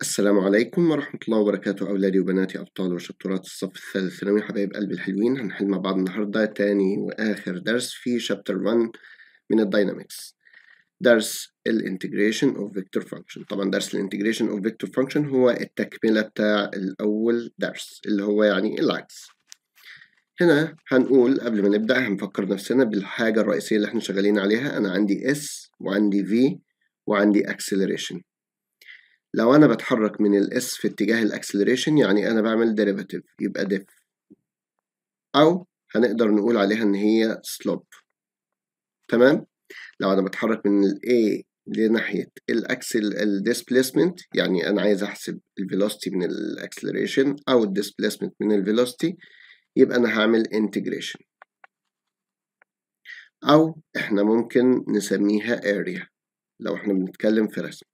السلام عليكم ورحمة الله وبركاته أولادي وبناتي أبطال وشطورات الصف الثالث ثانوي حبايب قلبي الحلوين هنحل مع بعض النهاردة تاني وآخر درس في شابتر 1 من الداينامكس درس الانتجريشن اوف فيكتور فانكشن طبعا درس الانتجريشن اوف فيكتور فانكشن هو التكملة بتاع الأول درس اللي هو يعني العكس هنا هنقول قبل ما نبدأ هنفكر نفسنا بالحاجة الرئيسية اللي احنا شغالين عليها أنا عندي S وعندي V وعندي acceleration لو أنا بتحرك من الاس في اتجاه الاكسلريشن يعني أنا بعمل ديريفاتيف يبقى ديف أو هنقدر نقول عليها إن هي سلوب تمام لو أنا بتحرك من ال A لناحية الأكسل الديسبليسمنت يعني أنا عايز أحسب الفيلوسيتي من الأكسلريشن أو الديسبليسمنت من الفيلوسيتي يبقى أنا هعمل انتجريشن أو إحنا ممكن نسميها area لو إحنا بنتكلم في رسم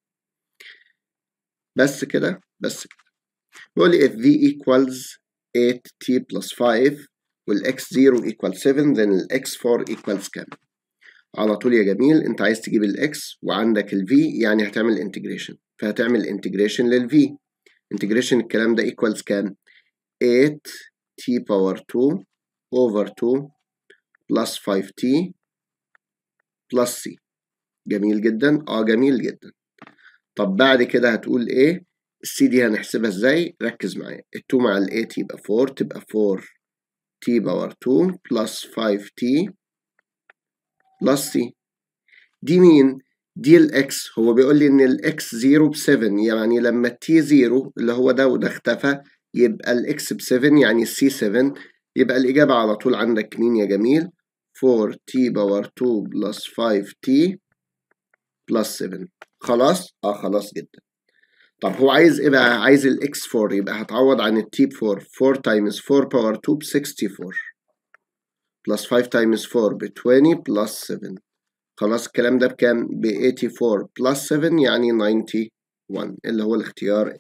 بس كده بس كده بيقول لي if v equals 8t plus 5 وال x0 equals 7 then ال x4 equals كام على طول يا جميل انت عايز تجيب ال x وعندك ال v يعني هتعمل integration فهتعمل integration لل v integration الكلام ده equals كام 8t power 2 over 2 plus 5t plus c جميل جدا اه جميل جدا طب بعد كده هتقول ايه السي دي هنحسبها ازاي ركز معايا ال2 مع ال 8 يبقى 4 تبقى 4 t باور 2 بلس 5 t بلس c دي مين دي الاكس هو بيقول لي ان الاكس 0 ب 7 يعني لما التي 0 اللي هو ده وده اختفى يبقى الاكس ب 7 يعني السي 7 يبقى الاجابه على طول عندك مين يا جميل 4 t باور 2 بلس 5 t بلس 7 خلاص اه خلاص جدا طب هو عايز ايه بقى عايز الاكس 4 يبقى هتعوض عن التي ب 4 4 تايمز 4 باور 2 ب 64 بلس 5 تايمز 4 ب 20 بلس 7 خلاص الكلام ده بكام ب 84 بلس 7 يعني 91 اللي هو الاختيار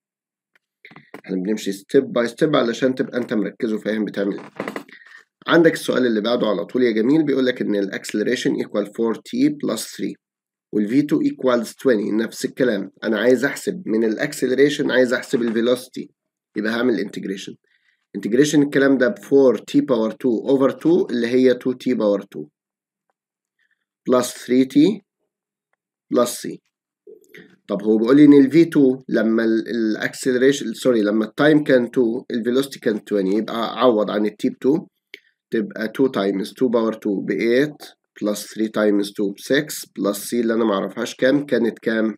احنا بنمشي ستيب باي ستيب علشان تبقى انت مركز وفاهم بتعمل ايه عندك السؤال اللي بعده على طول يا جميل بيقول لك ان الاكسلريشن ايكوال 4t بلس 3 والv2 equals 20 نفس الكلام انا عايز احسب من الاكسلريشن عايز احسب الفيلوسيتي يبقى هعمل انتجريشن انتجريشن الكلام ده ب 4t باور 2 over 2 اللي هي 2t باور 2 plus 3t plus c طب هو بيقول لي ان ال v2 لما الاكسلريشن سوري لما التايم كان 2 الفيلوسيتي كان 20 يبقى عوض عن التي ب 2 تبقى 2 times 2 باور 2 ب 8 بلس 3 تايمز 2 ب 6 بلس سي اللي انا معرفهاش كام كانت كام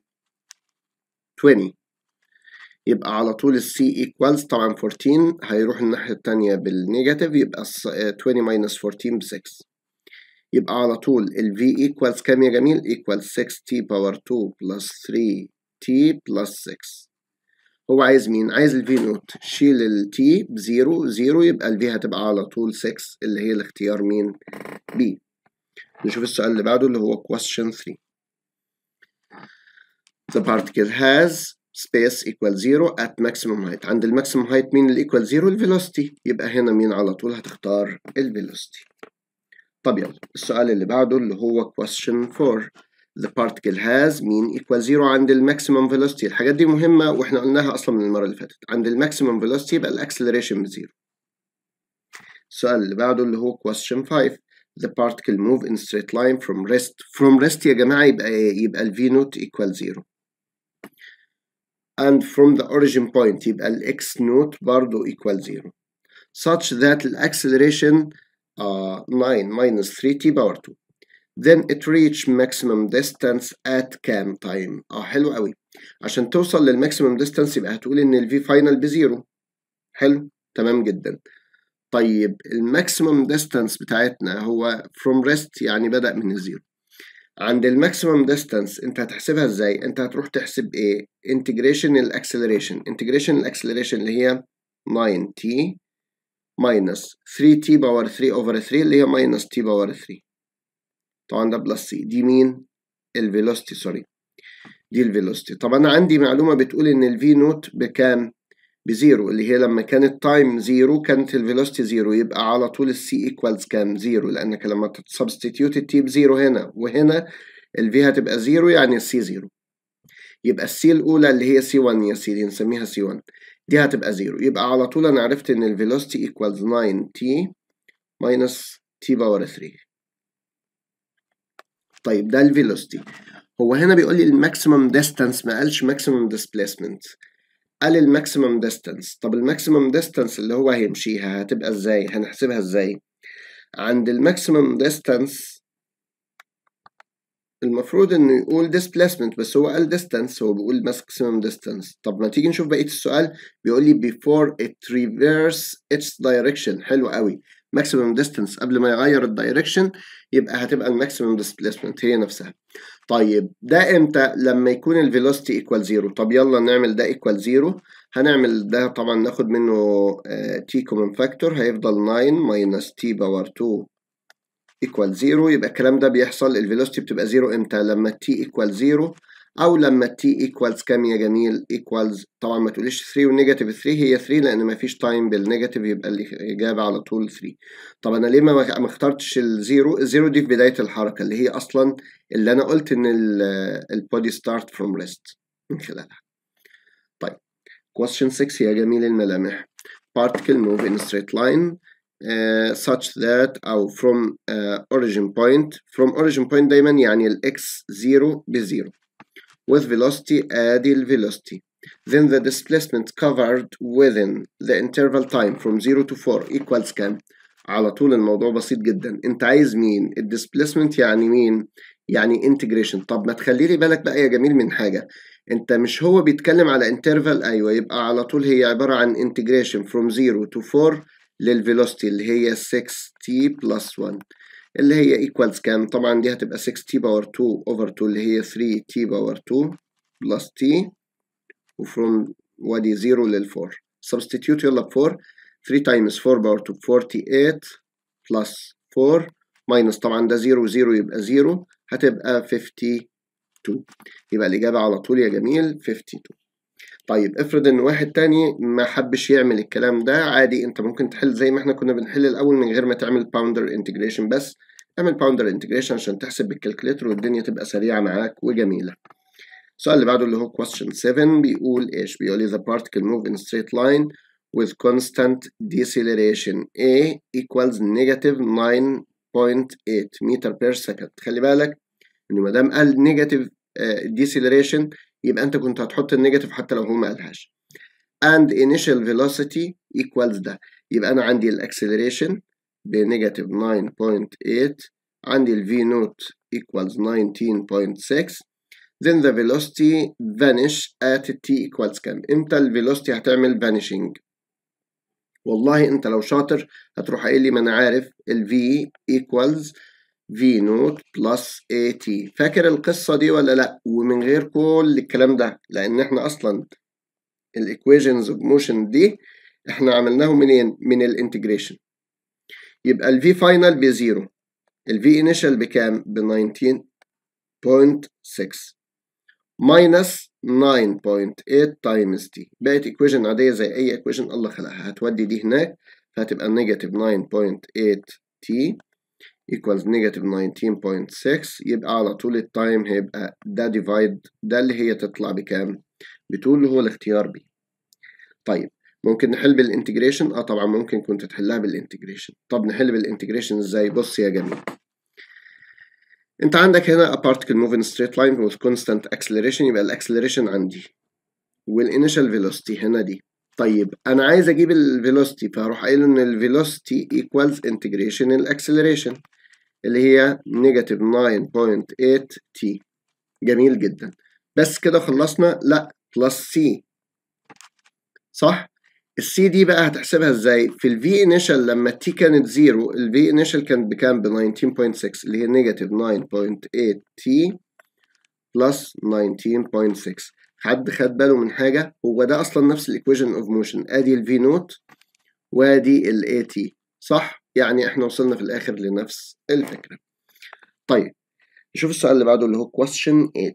20 يبقى على طول السي ايكوالز طبعا 14 هيروح الناحية التانية بالنيجاتيف يبقى 20 ماينس 14 ب 6 يبقى على طول ال V equals كام يا جميل equals 6t باور 2 بلس 3t بلس 6 هو عايز مين؟ عايز ال V نوت شيل ال t بزيرو زيرو يبقى ال V هتبقى على طول 6 اللي هي الاختيار مين؟ B نشوف السؤال اللي بعده اللي هو question 3 The particle has space equal 0 at maximum height عند الماكسيمم height مين اللي equal 0 الفيلوسيتي يبقى هنا مين على طول هتختار الفيلوسيتي طب يلا السؤال اللي بعده اللي هو question 4 The particle has مين equal 0 عند الماكسيمم velocity الحاجات دي مهمة واحنا قلناها أصلا من المرة اللي فاتت عند الماكسيمم velocity يبقى الأكسلريشن بزيرو السؤال اللي بعده اللي هو question 5 the particle move in straight line from rest from rest يا جماعة يبقى ايه يبقى ال v naught equal 0 and from the origin point يبقى ال x naught برضو equal 0 such that the acceleration uh, 9 minus 3t power 2 then it reach maximum distance at كام time اه حلو قوي عشان توصل للماكسيمم distance يبقى هتقول ان ال v final بزيرو حلو تمام جدا طيب الماكسيمم ديستانس بتاعتنا هو from rest يعني بدأ من الزيرو عند الماكسيمم ديستانس انت هتحسبها ازاي انت هتروح تحسب ايه انتجريشن الاكسلريشن انتجريشن الاكسلريشن اللي هي 9t minus 3t باور 3 over 3 اللي هي minus t باور 3 طبعا ده بلس c دي مين الفيلوسيتي سوري دي الفيلوسيتي طب انا عندي معلومه بتقول ان الفي نوت بكام بزيرو اللي هي لما كانت تايم زيرو كانت الفيلوسيتي زيرو يبقى على طول السي ايكوالز كام زيرو لانك لما تسبستيتيوت التي بزيرو هنا وهنا الفي هتبقى زيرو يعني السي زيرو يبقى السي الأولى اللي هي سي 1 يا سيدي نسميها سي 1 دي هتبقى زيرو يبقى على طول أنا عرفت إن الفيلوسيتي ايكوالز 9 تي ماينس تي باور 3 طيب ده الفيلوسيتي هو هنا بيقول لي الماكسيمم ديستانس ما قالش ماكسيمم ديسبيسمنت قال الماكسيمم ديستانس طب الماكسيمم ديستانس اللي هو هيمشيها هتبقى ازاي هنحسبها ازاي عند الماكسيمم ديستانس المفروض انه يقول displacement بس هو قال distance هو بيقول maximum distance طب ما تيجي نشوف بقية السؤال بيقول لي before it reverse its direction حلو قوي maximum distance قبل ما يغير الدايركشن يبقى هتبقى الماكسيمم displacement هي نفسها طيب ده امتى لما يكون الفيلوسيتي ايكوال زيرو طب يلا نعمل ده ايكوال زيرو هنعمل ده طبعا ناخد منه تي كومن فاكتور هيفضل 9 ماينس تي باور 2 ايكوال زيرو يبقى الكلام ده بيحصل الفيلوسيتي بتبقى زيرو امتى لما التي ايكوال زيرو او لما التي ايكوالز كام يا جميل ايكوالز طبعا ما تقوليش 3 والنيجاتيف 3 هي 3 لان ما فيش تايم بالنيجاتيف يبقى الاجابه على طول 3 طب انا ليه ما اخترتش الزيرو الزيرو دي في بدايه الحركه اللي هي اصلا اللي انا قلت ان البودي ستارت فروم ريست من خلالها طيب question 6 يا جميل الملامح particle move in straight line uh, such that أو from uh, origin point from origin point دايما يعني ال x 0 بزيرو with velocity ادي ال velocity then the displacement covered within the interval time from 0 to 4 equals كام على طول الموضوع بسيط جدا انت عايز مين الديسبيسمنت يعني مين يعني integration طب ما تخلي لي بالك بقى يا جميل من حاجة انت مش هو بيتكلم على interval ايوه يبقى على طول هي عبارة عن integration from 0 to 4 للفيلوسيتي اللي هي 6t plus 1 اللي هي equals كام طبعا دي هتبقى 6t باور 2 over 2 اللي هي 3t باور 2 plus t وفروم وادي 0 لل 4 substitute يلا ب 4 3 times 4 باور 2 48 plus 4 minus طبعا ده 0 0 يبقى 0 هتبقى 52 يبقى الإجابة على طول يا جميل 52 طيب افرض ان واحد تاني ما حبش يعمل الكلام ده عادي انت ممكن تحل زي ما احنا كنا بنحل الاول من غير ما تعمل باوندر انتجريشن بس اعمل باوندر انتجريشن عشان تحسب بالكالكوليتر والدنيا تبقى سريعه معاك وجميله السؤال اللي بعده اللي هو question 7 بيقول ايش بيقول لي the particle move in straight line with constant deceleration a equals negative 9.8 meter per second خلي بالك انه ما دام قال negative deceleration يبقى انت كنت هتحط النيجاتيف حتى لو هو ما قالهاش and initial velocity equals ده يبقى انا عندي الاكسلريشن بنيجاتيف 9.8 عندي ال v naught equals 19.6 then the velocity vanish at t equals كام امتى ال velocity هتعمل vanishing والله انت لو شاطر هتروح قايل لي ما انا عارف ال v equals v نوت بلس at فاكر القصة دي ولا لأ ومن غير كل الكلام ده لأن احنا أصلا الإيكويشنز اوف موشن دي احنا عملناهم منين؟ من الانتجريشن يبقى ال v فاينل بزيرو ال v initial بكام؟ ب 19.6 ماينس 9.8 تايمز t بقت ايكويشن عادية زي أي ايكويشن الله خلقها هتودي دي هناك فهتبقى نيجاتيف 9.8 t equals negative 19.6 يبقى على طول التايم هيبقى ده ديفايد ده اللي هي تطلع بكام؟ بتقول هو الاختيار بي طيب ممكن نحل بالانتجريشن اه طبعا ممكن كنت تحلها بالانتجريشن طب نحل بالانتجريشن ازاي بص يا جميل انت عندك هنا a particle moving straight line with constant acceleration يبقى الاكسلريشن عندي والinitial velocity هنا دي طيب انا عايز اجيب الفيلوسيتي فهروح قايل ان الفيلوسيتي equals integration الاكسلريشن اللي هي نيجاتيف 9.8 t جميل جدا بس كده خلصنا لا بلس سي صح السي دي بقى هتحسبها ازاي في الفي انيشال لما التي كانت زيرو الفي انيشال كانت بكام ب 19.6 اللي هي نيجاتيف 9.8 تي بلس 19.6 حد خد باله من حاجه هو ده اصلا نفس الايكويشن اوف موشن ادي الفي نوت وادي الاي تي صح يعني احنا وصلنا في الاخر لنفس الفكره طيب نشوف السؤال اللي بعده اللي هو question 8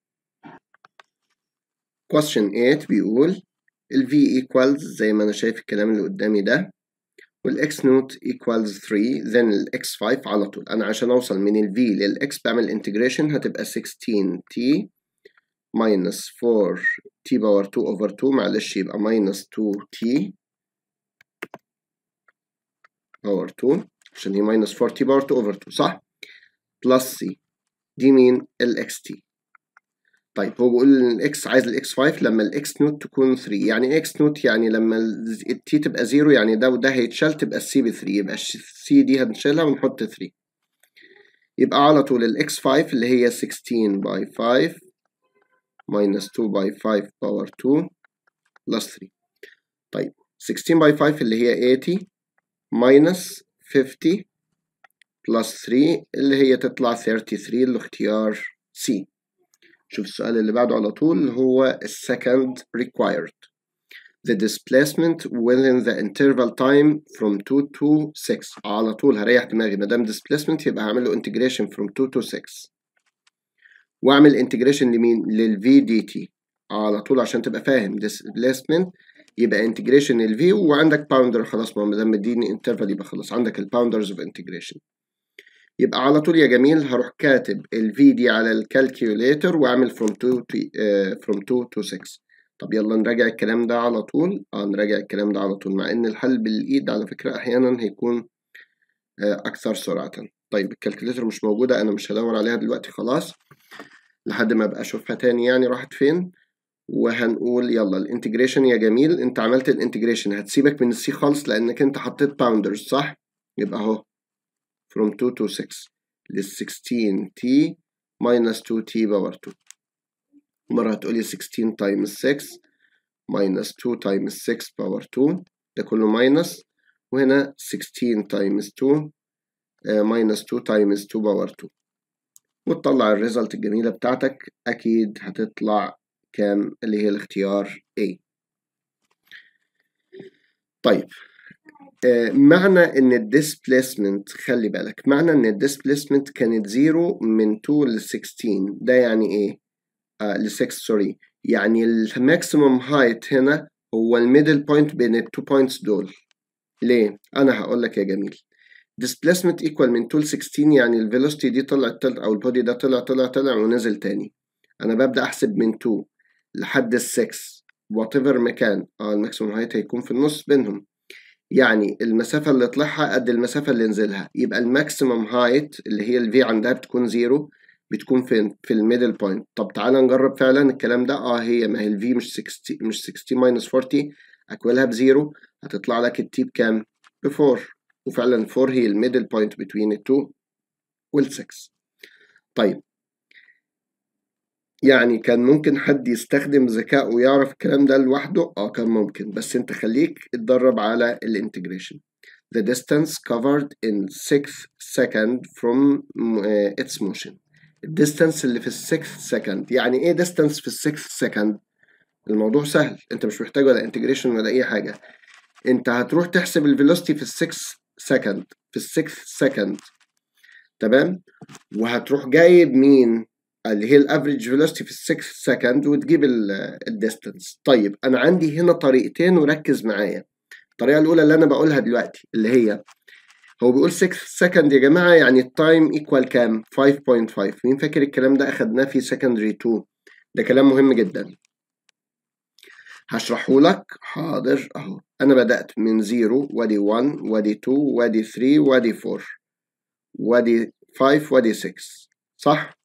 question 8 بيقول ال v equals زي ما انا شايف الكلام اللي قدامي ده وال x نوت equals 3 then ال x 5 على طول انا عشان اوصل من ال v لل x بعمل integration هتبقى 16t minus 4t باور 2 over 2 معلش يبقى minus 2t باور 2 عشان هي minus 4t باور 2 over 2 صح؟ plus c دي مين؟ الاكس تي طيب هو بيقول ان الاكس عايز الاكس 5 لما الاكس نوت تكون 3 يعني اكس نوت يعني لما التي تبقى 0 يعني ده وده هيتشال تبقى السي ب 3 يبقى السي دي هنشيلها ونحط 3 يبقى على طول الاكس 5 اللي هي 16 باي 5 minus 2 باي 5 باور 2 plus 3 طيب 16 باي 5 اللي هي 80 minus 50 plus 3 اللي هي تطلع 33 الاختيار C شوف السؤال اللي بعده على طول هو second required the displacement within the interval time from 2 to 6 على طول هريح دماغي ما دام displacement يبقى هعمل له integration from 2 to 6 واعمل integration لمين لل v dt على طول عشان تبقى فاهم displacement يبقى integration ال v وعندك boundary خلاص ما دام مديني interval يبقى خلاص عندك ال boundaries of integration يبقى على طول يا جميل هروح كاتب ال v دي على الكالكيوليتر واعمل from 2 to uh, from 2 to 6 طب يلا نراجع الكلام ده على طول اه نراجع الكلام ده على طول مع ان الحل بالايد على فكرة احيانا هيكون uh, اكثر سرعة طيب الكالكوليتر مش موجودة انا مش هدور عليها دلوقتي خلاص لحد ما ابقى اشوفها تاني يعني راحت فين وهنقول يلا الانتجريشن يا جميل انت عملت الانتجريشن هتسيبك من السي خالص لانك انت حطيت باوندرز صح يبقى اهو from 2 to 6 لل 16t minus 2t باور 2 مرة هتقولي 16 times 6 minus 2 times 6 باور 2 ده كله minus وهنا 16 times 2 uh, minus 2 times 2 باور 2 وتطلع الريزلت الجميلة بتاعتك أكيد هتطلع كام اللي هي الاختيار A طيب آه معنى ان الديسبليسمنت خلي بالك معنى ان الديسبليسمنت كانت زيرو من 2 ل 16 ده يعني ايه آه ل 6 سوري يعني الماكسيموم هايت هنا هو الميدل بوينت بين التو بوينتس دول ليه انا هقول لك يا جميل displacement equal من 2 ل 16 يعني الفيلوسيتي دي طلعت طلع او البودي ده طلع طلع طلع ونزل تاني انا ببدا احسب من 2 لحد ال 6 وات ايفر مكان اه الماكسيموم هايت هيكون في النص بينهم يعني المسافة اللي طلعها قد المسافة اللي نزلها يبقى الماكسيمم هايت اللي هي الفي عندها بتكون زيرو بتكون فين في الميدل بوينت طب تعالى نجرب فعلا الكلام ده اه هي ما هي الفي مش 60 مش 60 ماينس 40 اكوالها بزيرو هتطلع لك التي بكام؟ ب 4 وفعلا 4 هي الميدل بوينت بين ال 2 وال 6 طيب يعني كان ممكن حد يستخدم ذكاء ويعرف الكلام ده لوحده اه كان ممكن بس انت خليك اتدرب على الانتجريشن the distance covered in 6 second from uh, its motion الديستانس اللي في ال 6 second يعني ايه distance في ال 6 second الموضوع سهل انت مش محتاج ولا انتجريشن ولا اي حاجه انت هتروح تحسب الفيلوسيتي في ال 6 second في ال 6 second تمام وهتروح جايب مين اللي هي الافريج فيلوسيتي في ال 6 سكند وتجيب الديستانس طيب انا عندي هنا طريقتين وركز معايا الطريقه الاولى اللي انا بقولها دلوقتي اللي هي هو بيقول 6 سكند يا جماعه يعني التايم ايكوال كام 5.5 مين فاكر الكلام ده اخدناه في سكندري 2 ده كلام مهم جدا هشرحه لك حاضر اهو انا بدات من 0 وادي 1 وادي 2 وادي 3 وادي 4 وادي 5 وادي 6 صح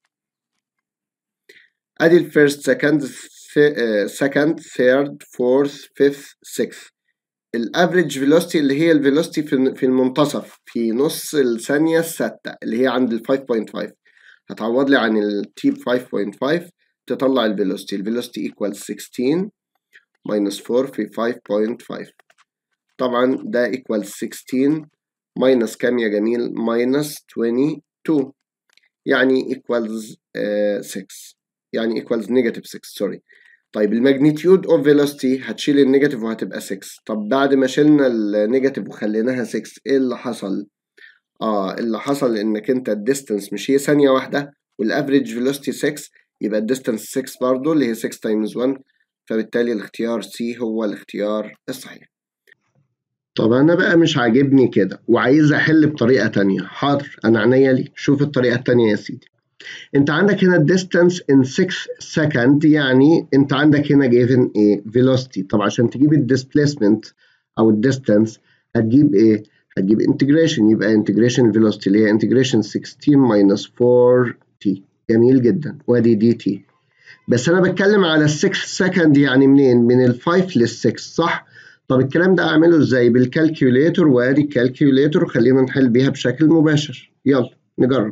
ادي الفيرست سكند سكند ثيرد فورث فيفث سيكث الافريج فيلوسيتي اللي هي الفيلوسيتي في في المنتصف في نص الثانيه السادسه اللي هي عند ال 5.5 هتعوض لي عن التي 5.5 تطلع الفيلوسيتي الفيلوسيتي ايكوال 16 minus 4 في 5.5 طبعا ده ايكوال 16 minus كام يا جميل minus 22 يعني equals uh, 6 يعني equals negative 6 سوري طيب الماجنتيود اوف فيلوسيتي هتشيل النيجاتيف وهتبقى 6 طب بعد ما شلنا النيجاتيف وخليناها 6 ايه اللي حصل اه اللي حصل انك انت الديستانس مش هي ثانيه واحده والافريج فيلوسيتي 6 يبقى الديستانس 6 برضه اللي هي 6 تايمز 1 فبالتالي الاختيار سي هو الاختيار الصحيح طب انا بقى مش عاجبني كده وعايز احل بطريقه تانية حاضر انا عينيا لي شوف الطريقه التانية يا سيدي انت عندك هنا distance in 6 second يعني انت عندك هنا given ايه velocity طب عشان تجيب الديسبيسمنت او الديستانس هتجيب ايه هتجيب integration يبقى integration velocity اللي هي integration 16 minus 4t جميل جدا وادي دي تي بس انا بتكلم على ال 6 سكند يعني منين من ال 5 لل 6 صح طب الكلام ده اعمله ازاي بالكالكوليتر وادي الكالكوليتر خلينا نحل بيها بشكل مباشر يلا نجرب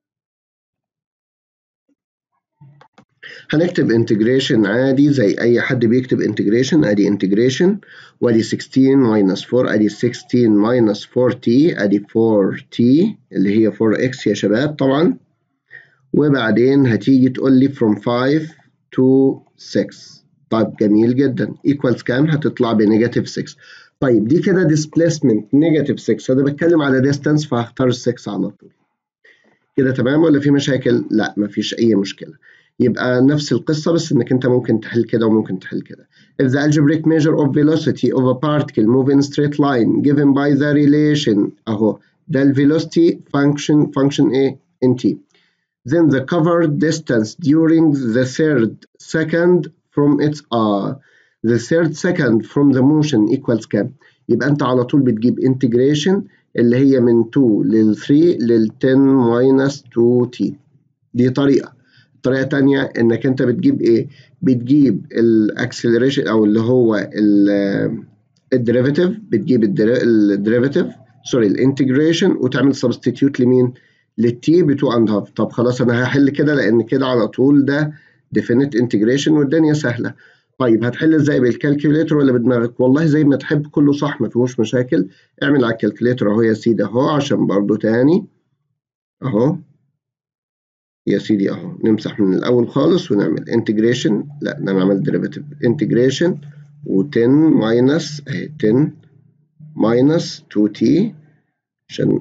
هنكتب انتجريشن عادي زي اي حد بيكتب انتجريشن ادي انتجريشن وادي 16 minus 4 ادي 16 minus 4t ادي 4t اللي هي 4x يا شباب طبعا وبعدين هتيجي تقول لي from 5 to 6 طيب جميل جدا equals كام هتطلع بنيجاتيف 6 طيب دي كده displacement نيجاتيف 6 انا بتكلم على distance فهختار 6 على طول كده تمام ولا في مشاكل لا مفيش اي مشكله يبقى نفس القصة بس إنك أنت ممكن تحل كده وممكن تحل كده. If the algebraic measure of velocity of a particle moving straight line given by the relation أهو ده ال velocity function function إيه in t. Then the covered distance during the third second from its r. The third second from the motion equals كام؟ يبقى أنت على طول بتجيب integration اللي هي من 2 لل 3 لل 10 minus 2t. دي طريقة. طريقة تانية إنك أنت بتجيب إيه؟ بتجيب الأكسلريشن أو اللي هو الديريفيتيف بتجيب الديريفيتيف سوري الانتجريشن وتعمل سبستيتيوت لمين؟ للتي ب 2 اند هاف طب خلاص أنا هحل كده لأن كده على طول ده ديفينيت انتجريشن والدنيا سهلة طيب هتحل ازاي بالكالكوليتر ولا بدماغك؟ والله زي ما تحب كله صح ما فيهوش مشاكل اعمل على الكالكوليتر اهو يا سيدي اهو عشان برضو تاني اهو يا سيدي اهو نمسح من الاول خالص ونعمل انتجريشن لا ده نعمل ديريفيتيف انتجريشن و10 ماينس اهي 10 ماينس 2t عشان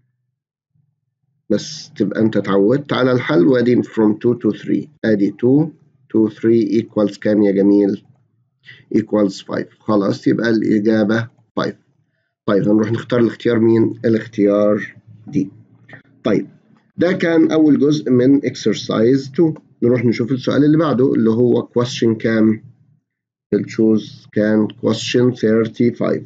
بس تبقى انت اتعودت على الحل وادي from 2 to 3 ادي 2 to 3 equals كام يا جميل equals 5 خلاص يبقى الاجابه 5 طيب هنروح نختار الاختيار مين الاختيار دي طيب ده كان أول جزء من exercise 2 نروح نشوف السؤال اللي بعده اللي هو question كام التشوز كان question 35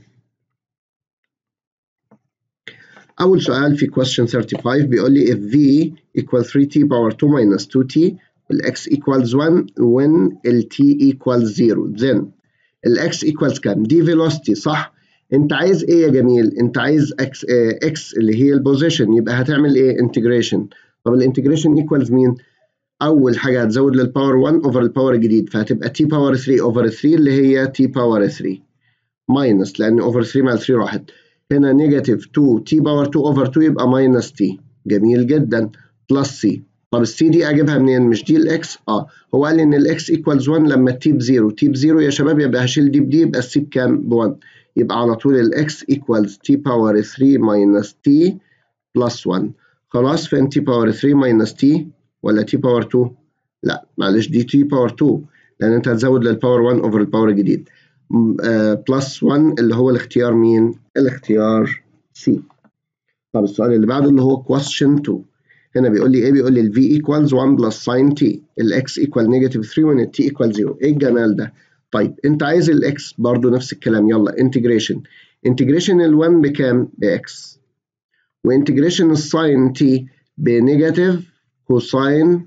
أول سؤال في question 35 بيقول لي if v equal 3t power 2 minus 2t ال x equals 1 when ال t equals 0 then ال x equals كام دي velocity صح انت عايز ايه يا جميل انت عايز اكس اه اكس اللي هي البوزيشن يبقى هتعمل ايه انتجريشن طب الانتجريشن ايكوالز مين اول حاجه هتزود للباور 1 اوفر الباور الجديد فهتبقى تي باور 3 اوفر 3 اللي هي تي باور 3 ماينس لان اوفر 3 مع 3 راحت هنا نيجاتيف 2 تي باور 2 اوفر 2 يبقى ماينس تي جميل جدا بلس سي طب السي دي اجيبها منين مش دي الاكس اه هو قال لي ان الاكس ايكوالز 1 لما التي بزيرو تي بزيرو يا شباب يبقى هشيل دي بدي يبقى السي بكام ب 1 يبقى على طول ال x equals t power 3 minus t plus 1 خلاص فين t power 3 minus t ولا t power 2 لا معلش دي t power 2 لأن أنت هتزود للباور 1 over الباور الجديد آه plus 1 اللي هو الاختيار مين؟ الاختيار C طب السؤال اللي بعده اللي هو question 2 هنا بيقول لي ايه بيقول لي ال v equals 1 plus sin t ال x equal negative 3 when ال t equal 0 ايه الجمال ده؟ طيب انت عايز الاكس برضو نفس الكلام يلا انتجريشن انتجريشن ال1 بكام باكس وانتجريشن الساين تي بنيجاتيف كوساين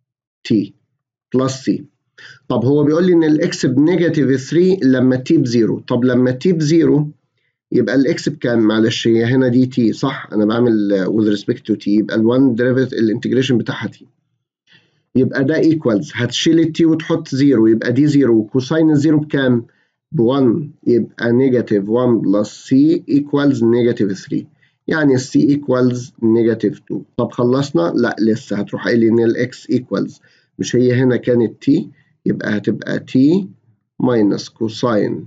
تي بلس سي طب هو بيقول لي ان الاكس بنيجاتيف 3 لما تي بزيرو طب لما تي بزيرو يبقى الاكس بكام معلش هي هنا دي تي صح انا بعمل with respect to t يبقى ال1 derivative الانتجريشن بتاعها تي يبقى ده ايكوالز هتشيل التي وتحط زيرو يبقى دي زيرو وكوساين الزيرو بكام؟ ب 1 يبقى نيجاتيف 1 بلس سي ايكوالز نيجاتيف 3 يعني السي ايكوالز نيجاتيف 2 طب خلصنا؟ لا لسه هتروح قايل ان الاكس ايكوالز مش هي هنا كانت تي يبقى هتبقى تي ماينس كوساين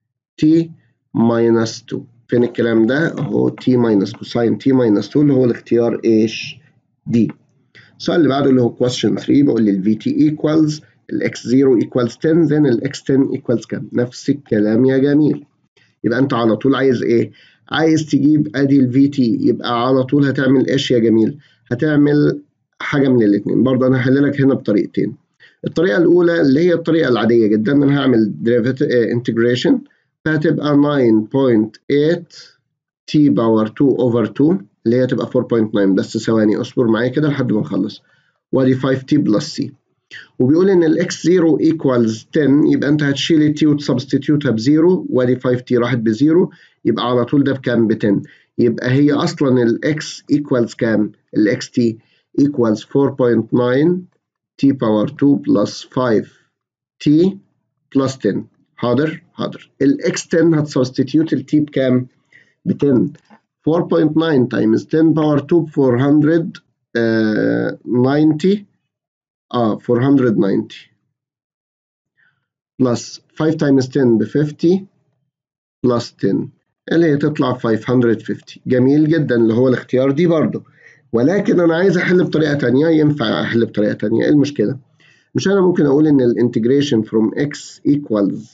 تي ماينس 2 فين الكلام ده؟ اهو تي ماينس كوساين تي ماينس 2 اللي هو الاختيار ايش؟ دي السؤال اللي بعده اللي هو question 3 بيقول لي ال VT equals ال x0 equals 10 then ال x10 equals كام؟ نفس الكلام يا جميل. يبقى أنت على طول عايز إيه؟ عايز تجيب أدي ال VT يبقى على طول هتعمل إيش يا جميل؟ هتعمل حاجه من الاثنين برضه انا هحل لك هنا بطريقتين الطريقه الاولى اللي هي الطريقه العاديه جدا انا هعمل انتجريشن فهتبقى 9.8 t باور 2 اوفر 2 اللي هي تبقى 4.9 بس ثواني اصبر معايا كده لحد ما نخلص وادي 5t بلس c وبيقول ان الاكس 0 ايكوالز 10 يبقى انت هتشيل التي وتسبستيتيوتها بزيرو وادي 5t راحت بزيرو يبقى على طول ده بكام ب 10 يبقى هي اصلا الاكس ايكوالز كام الاكس تي equals 4.9 t باور 2 plus 5 t plus 10 حاضر حاضر الاكس 10 هتسبستيتيوت التي بكام ب 10 4.9 times 10 باور 2 ب 490 اه 490 plus 5 times 10 ب 50 plus 10 اللي هي تطلع 550 جميل جدا اللي هو الاختيار دي برضو ولكن انا عايز احل بطريقه ثانيه ينفع احل بطريقه ثانيه ايه المشكله مش انا ممكن اقول ان الانتجريشن from x equals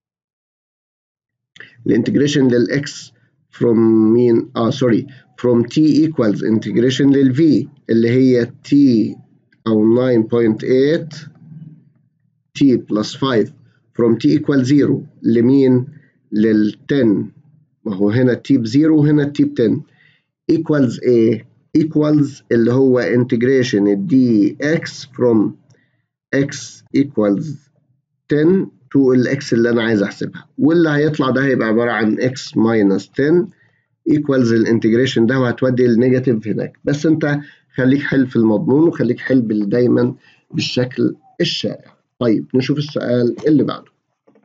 الانتجريشن للاكس from مين اه سوري from t equals integration للv اللي هي t او 9.8 t plus 5 from t equals 0 لمين لل 10 ما هو هنا t ب 0 وهنا t ب 10 equals ايه equals اللي هو integration dx from x equals 10 to الاكس اللي انا عايز احسبها واللي هيطلع ده هيبقى عباره عن x minus 10 equals الانتجريشن ده وهتودي النيجاتيف هناك بس انت خليك حل في المضمون وخليك حل دايما بالشكل الشائع طيب نشوف السؤال اللي بعده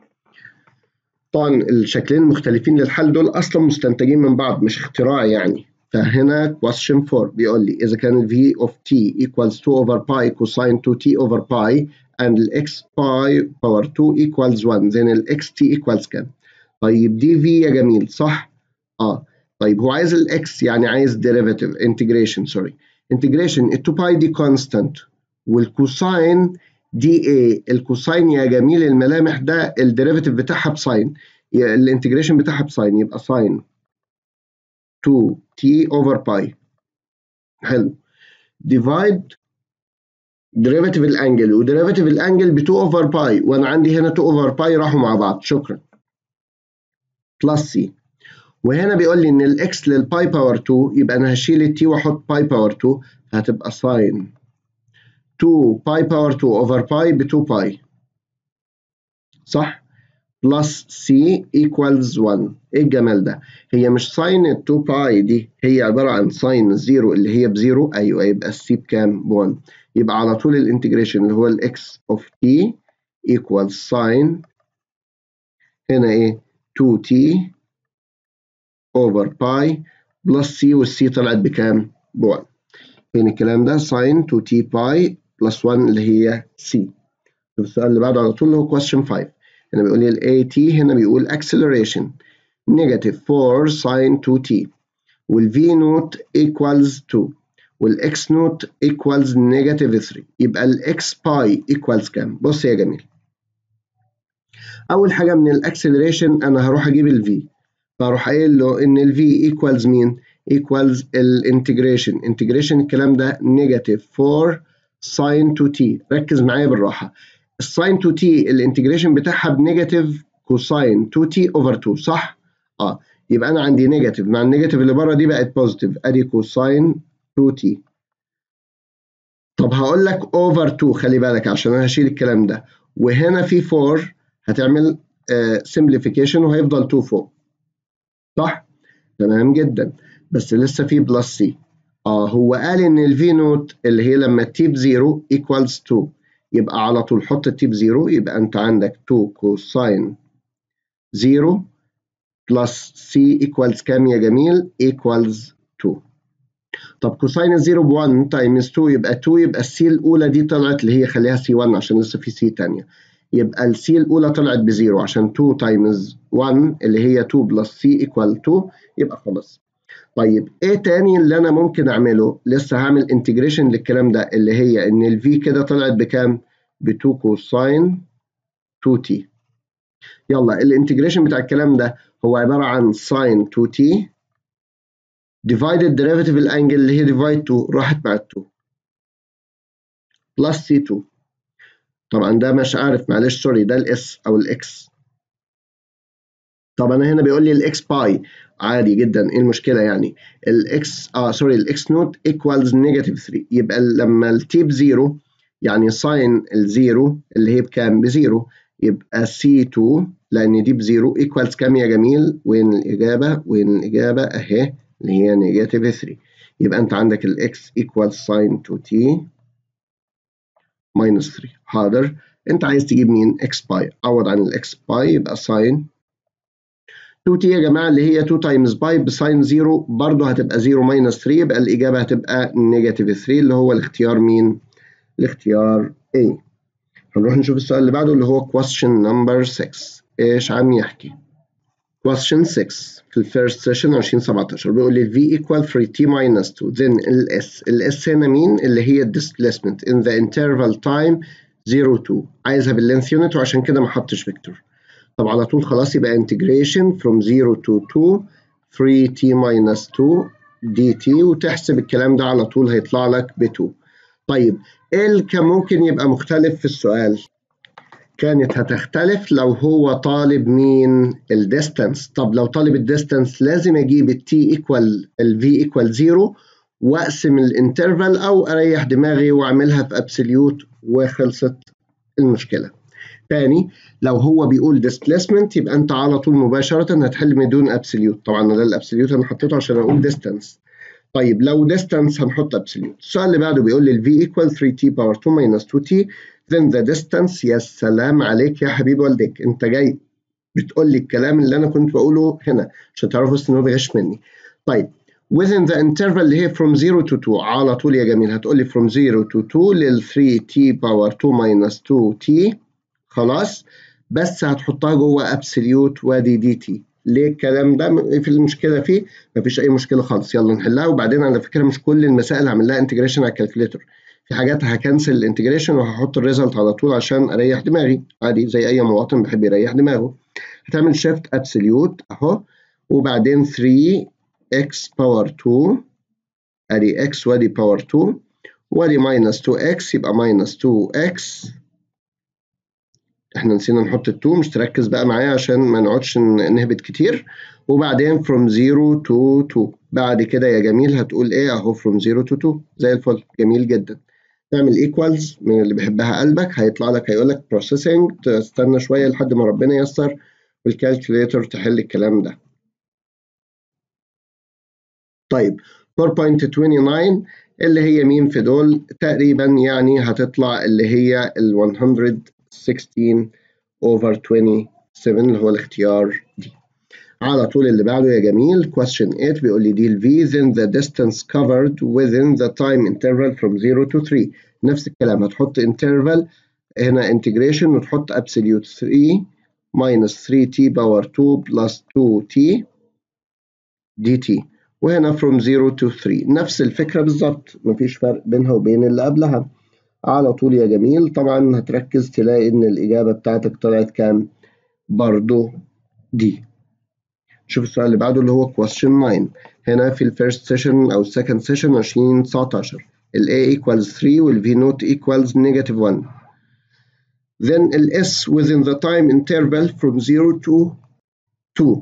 طبعا الشكلين المختلفين للحل دول اصلا مستنتجين من بعض مش اختراع يعني فهنا question 4 بيقول لي إذا كان ال v of t equals 2 over pi cosine 2t over pi and ال x pi power 2 equals 1 then ال xt equals كام؟ طيب دي v يا جميل صح؟ اه طيب هو عايز ال x يعني عايز derivative integration sorry integration ال 2 pi دي constant والكوساين دي ايه؟ الكوساين يا جميل الملامح ده الديريفيتيف بتاعها بساين الانتجريشن بتاعها بساين يبقى ساين 2t over pi حلو divide derivative الانجل وديريفيتيف الانجل ب 2 over pi وانا عندي هنا 2 over pi راحوا مع بعض شكرا بلس c وهنا بيقول لي ان الاكس للباي باور 2 يبقى انا هشيل التي واحط باي باور 2 هتبقى ساين 2 باي باور 2 over pi ب 2 باي صح بلس c equals 1 ايه الجمال ده هي مش ساين ال 2 باي دي هي عباره عن ساين 0 اللي هي بزيرو ايوه يبقى السي بكام ب 1 يبقى على طول الانتجريشن اللي هو الاكس اوف t equals ساين هنا ايه 2t over باي بلس c والسي طلعت بكام ب 1 فين الكلام ده ساين 2t باي بلس 1 اللي هي c السؤال اللي بعده على طول اللي هو question 5 هنا بيقول لي ال AT هنا بيقول acceleration negative 4 sin 2t وال V نوت equals 2 وال X نوت equals negative 3 يبقى ال X باي equals كام؟ بص يا جميل أول حاجة من الاكسلريشن أنا هروح أجيب ال V فأروح قايل له إن ال V equals مين؟ equals الانتجريشن انتجريشن الكلام ده negative 4 sin 2t ركز معايا بالراحة الساين 2 تي الانتجريشن بتاعها بنيجاتيف كوساين 2 تي اوفر 2 صح؟ اه يبقى انا عندي نيجاتيف مع النيجاتيف اللي بره دي بقت بوزيتيف ادي كوساين 2 تي طب هقول لك اوفر 2 خلي بالك عشان انا هشيل الكلام ده وهنا في 4 هتعمل سمبليفيكيشن uh, وهيفضل 2 فوق صح؟ تمام جدا بس لسه في بلس سي اه هو قال ان الفي نوت اللي هي لما تي بزيرو ايكوالز 2 يبقى على طول حط التيب 0 يبقى انت عندك 2 كوساين 0 بلس سي ايكوالز كام يا جميل؟ ايكوالز 2 طب كوساين الزيرو ب 1 تايمز 2 يبقى 2 يبقى السي الاولى دي طلعت اللي هي خليها سي 1 عشان لسه في سي ثانيه يبقى السي الاولى طلعت بزيرو عشان 2 تايمز 1 اللي هي 2 بلس سي ايكوال 2 يبقى خلاص طيب ايه تاني اللي انا ممكن اعمله لسه هعمل انتجريشن للكلام ده اللي هي ان الفي كده طلعت بكام ب 2 كوساين 2 تي يلا الانتجريشن بتاع الكلام ده هو عباره عن ساين 2 تي ديفايدد ديريفيتيف الانجل اللي هي ديفايد 2 راحت مع 2 بلس سي 2 طبعا ده مش عارف معلش سوري ده الاس او الاكس طب انا هنا بيقول لي الاكس باي عادي جدا ايه المشكله يعني الاكس اه سوري الاكس نوت ايكوالز نيجاتيف 3 يبقى لما التي بزيرو يعني ساين الزيرو اللي هي بكام بزيرو يبقى سي 2 لان دي بزيرو ايكوالز كام يا جميل وين الاجابه وين الاجابه اهي اللي هي نيجاتيف 3 يبقى انت عندك الاكس ايكوال ساين 2 تي ماينس 3 حاضر انت عايز تجيب مين اكس باي عوض عن الاكس باي يبقى ساين 2 تي يا جماعه اللي هي 2 تايمز باي بساين 0 برضه هتبقى 0 ماينس 3 يبقى الاجابه هتبقى نيجاتيف 3 اللي هو الاختيار مين الاختيار A هنروح نشوف السؤال اللي بعده اللي هو question number 6 ايش عم يحكي question 6 في الفيرست سيشن 2017 بيقول لي v equal 3t minus 2 then ال s ال s هنا مين اللي هي displacement in the interval time 0 2 عايزها باللينث يونت وعشان كده ما حطش فيكتور طب على طول خلاص يبقى integration from 0 to 2 3t minus 2 dt وتحسب الكلام ده على طول هيطلع لك ب 2 طيب ايه اللي كان ممكن يبقى مختلف في السؤال كانت هتختلف لو هو طالب مين الديستانس طب لو طالب الديستانس لازم اجيب التي ايكوال الفي ايكوال 0 واقسم الانترفال او اريح دماغي واعملها في ابسوليوت وخلصت المشكله تاني لو هو بيقول displacement يبقى انت على طول مباشره هتحل بدون ابسوليوت طبعا ده الابسوليوت انا حطيته عشان اقول distance طيب لو distance هنحط absolute السؤال اللي بعده بيقول لي v equal 3t power 2 minus 2t then the distance يا سلام عليك يا حبيب والدك انت جاي بتقول لي الكلام اللي انا كنت بقوله هنا عشان تعرفوا بس ان هو بيغش مني طيب within the interval اللي هي from 0 to 2 على طول يا جميل هتقول لي from 0 to 2 لل 3t power 2 minus 2t خلاص بس هتحطها جوه absolute وادي دي تي ليه الكلام ده في المشكله فيه مفيش اي مشكله خالص يلا نحلها وبعدين على فكره مش كل المسائل هعمل لها انتجريشن على الكالكوليتر في حاجات هكنسل الانتجريشن وهحط الريزلت على طول عشان اريح دماغي عادي زي اي مواطن بيحب يريح دماغه هتعمل شيفت ابسوليوت اهو وبعدين 3 x باور 2 ادي x وادي باور 2 وادي ماينس 2x يبقى ماينس 2x احنا نسينا نحط ال 2 مش تركز بقى معايا عشان ما نقعدش نهبط كتير وبعدين from 0 to 2 بعد كده يا جميل هتقول ايه اهو from 0 to 2 زي الفل جميل جدا تعمل ايكوالز من اللي بيحبها قلبك هيطلع لك هيقول لك بروسيسنج تستنى شويه لحد ما ربنا ييسر والكالكوليتر تحل الكلام ده طيب 4.29 اللي هي مين في دول تقريبا يعني هتطلع اللي هي ال 116 over 27 اللي هو الاختيار دي على طول اللي بعده يا جميل question 8 بيقول لي دي ال v then the distance covered within the time interval from 0 to 3 نفس الكلام هتحط interval هنا integration وتحط absolute 3 minus 3t power 2 plus 2t dt وهنا from 0 to 3 نفس الفكرة بالظبط مفيش فرق بينها وبين اللي قبلها على طول يا جميل طبعا هتركز تلاقي ان الإجابة بتاعتك طلعت كام برضو دي شوف السؤال اللي بعده اللي هو question 9 هنا في الفيرست سيشن أو السكند سيشن 2019 ال A equals 3 وال V not equals negative 1 then ال S within the time interval from 0 to 2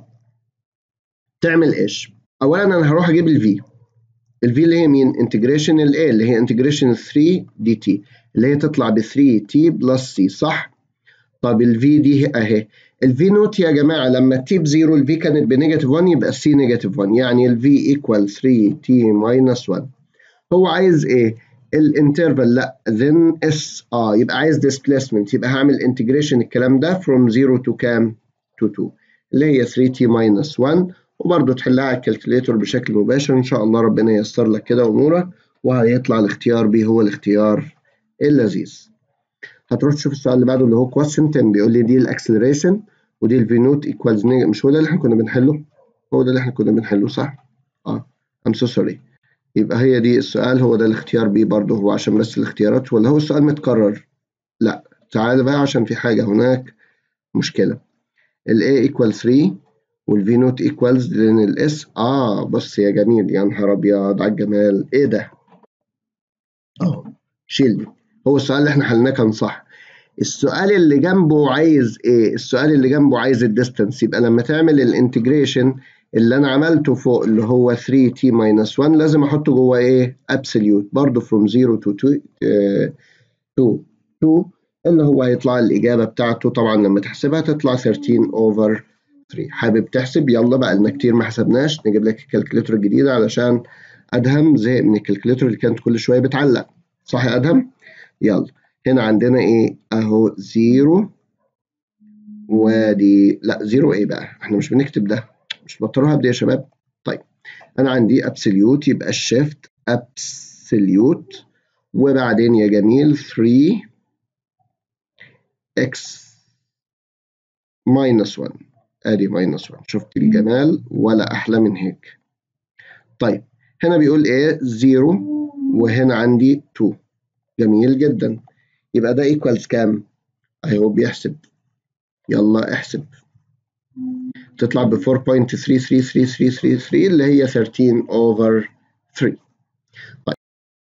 تعمل ايش؟ اولا انا هروح اجيب الفي الفي اللي هي مين انتجريشن الاي اللي هي انتجريشن 3 دي تي اللي هي تطلع ب 3 تي بلس سي صح طب الفي دي اهي الفي نوت يا جماعه لما تي بزيرو الفي كانت بنيجاتيف 1 يبقى السي نيجاتيف 1 يعني الفي ايكوال 3 تي ماينس 1 هو عايز ايه الانترفال لا then اس اه يبقى عايز displacement يبقى هعمل انتجريشن الكلام ده from 0 to كام to 2 اللي هي 3 تي ماينس 1 وبرضه تحلها على الكالكوليتر بشكل مباشر ان شاء الله ربنا ييسر لك كده امورك وهيطلع الاختيار بي هو الاختيار اللذيذ هتروح تشوف السؤال اللي بعده اللي هو question 10 بيقول لي دي الاكسلريشن ودي الفي نوت ايكوالز مش هو ده اللي احنا كنا بنحله هو ده اللي احنا كنا بنحله صح اه ام سو سوري يبقى هي دي السؤال هو ده الاختيار بي برضه هو عشان بس الاختيارات ولا هو السؤال متكرر لا تعال بقى عشان في حاجه هناك مشكله ال A equal 3 والفي نوت ايكوالز لان الاس اه بص يا جميل يا نهار ابيض على الجمال ايه ده؟ اه شيل دي هو السؤال اللي احنا حلناه كان صح السؤال اللي جنبه عايز ايه السؤال اللي جنبه عايز الديستانس يبقى لما تعمل الانتجريشن اللي انا عملته فوق اللي هو 3 t minus 1 لازم احطه جوه ايه absolute برضه from 0 to 2 uh, to 2 اللي هو هيطلع الاجابه بتاعته طبعا لما تحسبها تطلع 13 over 3 حابب تحسب يلا بقى لنا كتير ما حسبناش نجيب لك الكالكوليتر الجديده علشان ادهم زي من الكالكوليتر اللي كانت كل شويه بتعلق صح يا ادهم يلا هنا عندنا ايه اهو زيرو وادي لا زيرو ايه بقى احنا مش بنكتب ده مش بطلوها بدي يا شباب طيب انا عندي ابسوليوت يبقى الشيفت ابسوليوت وبعدين يا جميل 3 اكس ماينس 1 ادي ماينس 1 شفت الجمال ولا احلى من هيك طيب هنا بيقول ايه 0 وهنا عندي 2 جميل جدا يبقى ده ايكوالز كام اهو بيحسب يلا احسب تطلع ب 4.33333 اللي هي 13 over 3 طيب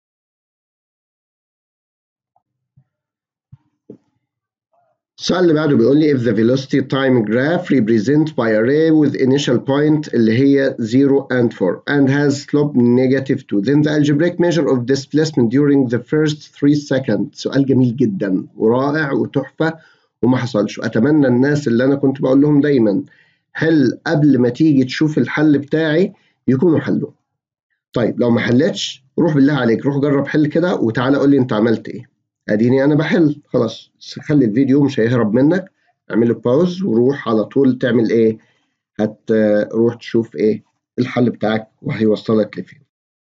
السؤال اللي بعده بيقول لي if the velocity time graph represented by a ray with initial point اللي هي 0 and 4 and has slope negative 2 then the algebraic measure of displacement during the first 3 seconds سؤال جميل جدا ورائع وتحفة وما حصلش وأتمنى الناس اللي أنا كنت بقول لهم دايما حل قبل ما تيجي تشوف الحل بتاعي يكونوا حلوه طيب لو ما حلتش روح بالله عليك روح جرب حل كده وتعالى قول لي انت عملت ايه اديني انا بحل خلاص خلي الفيديو مش هيهرب منك اعمل له باوز وروح على طول تعمل ايه هتروح تشوف ايه الحل بتاعك وهيوصلك لفين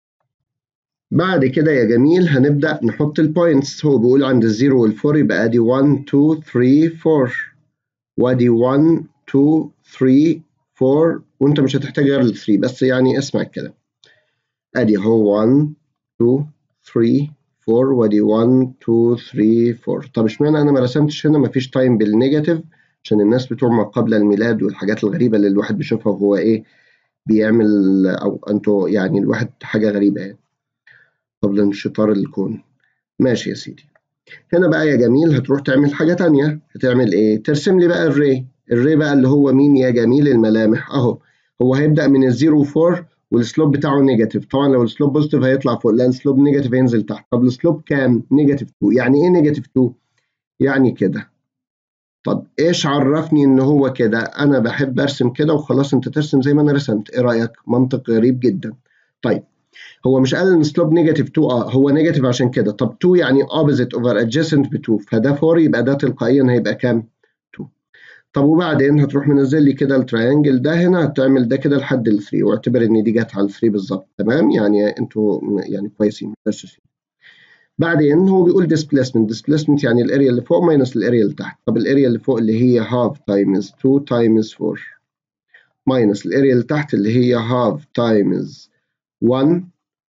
بعد كده يا جميل هنبدأ نحط البوينتس هو بيقول عند الزيرو والفور يبقى ادي 1 2 3 4 وادي 1 2 3 4 وانت مش هتحتاج غير ال 3 بس يعني اسمع الكلام ادي هو 1 2 3 4 وادي 1 2 3 4 طب اشمعنى انا ما رسمتش هنا مفيش تايم بالنيجاتيف عشان الناس بتوع ما قبل الميلاد والحاجات الغريبه اللي الواحد بيشوفها وهو ايه بيعمل او انتوا يعني الواحد حاجه غريبه يعني قبل انشطار الكون ماشي يا سيدي هنا بقى يا جميل هتروح تعمل حاجه تانية هتعمل ايه ترسم لي بقى الري الري بقى اللي هو مين يا جميل الملامح اهو هو هيبدا من الزيرو 4 والسلوب بتاعه نيجاتيف طبعا لو السلوب بوزيتيف هيطلع فوق لان السلوب نيجاتيف هينزل تحت طب السلوب كام نيجاتيف 2 يعني ايه نيجاتيف 2 يعني كده طب ايش عرفني ان هو كده انا بحب ارسم كده وخلاص انت ترسم زي ما انا رسمت ايه رايك منطق غريب جدا طيب هو مش قال ان سلوب نيجاتيف 2 اه هو نيجاتيف عشان كده طب 2 يعني اوبوزيت اوفر ادجيسنت ب 2 فده 4 يبقى ده تلقائيا هيبقى كام طب وبعدين هتروح منزل لي كده التراينجل ده هنا هتعمل ده كده لحد ال 3 واعتبر ان دي جت على ال 3 بالظبط تمام يعني انتوا يعني كويسين متاسسين بعدين هو بيقول displacement displacement يعني الاريا اللي فوق ماينس الاريا اللي تحت طب الاريا اللي فوق اللي هي half times 2 times 4 ماينس الاريا اللي تحت اللي هي half times 1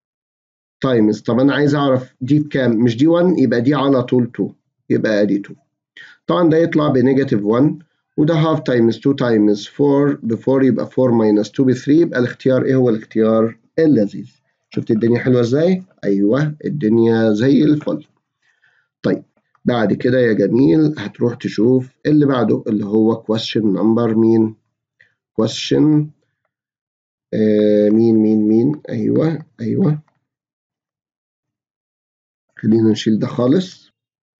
times طب انا عايز اعرف دي بكام مش دي 1 يبقى دي على طول 2 يبقى ادي 2 طبعا ده يطلع بنيجاتيف 1 وده half times 2 times 4 ب 4 يبقى 4 minus 2 ب 3 يبقى الاختيار ايه هو الاختيار اللذيذ شفت الدنيا حلوه ازاي ايوه الدنيا زي الفل طيب بعد كده يا جميل هتروح تشوف اللي بعده اللي هو question number مين question آه مين مين مين ايوه ايوه خلينا نشيل ده خالص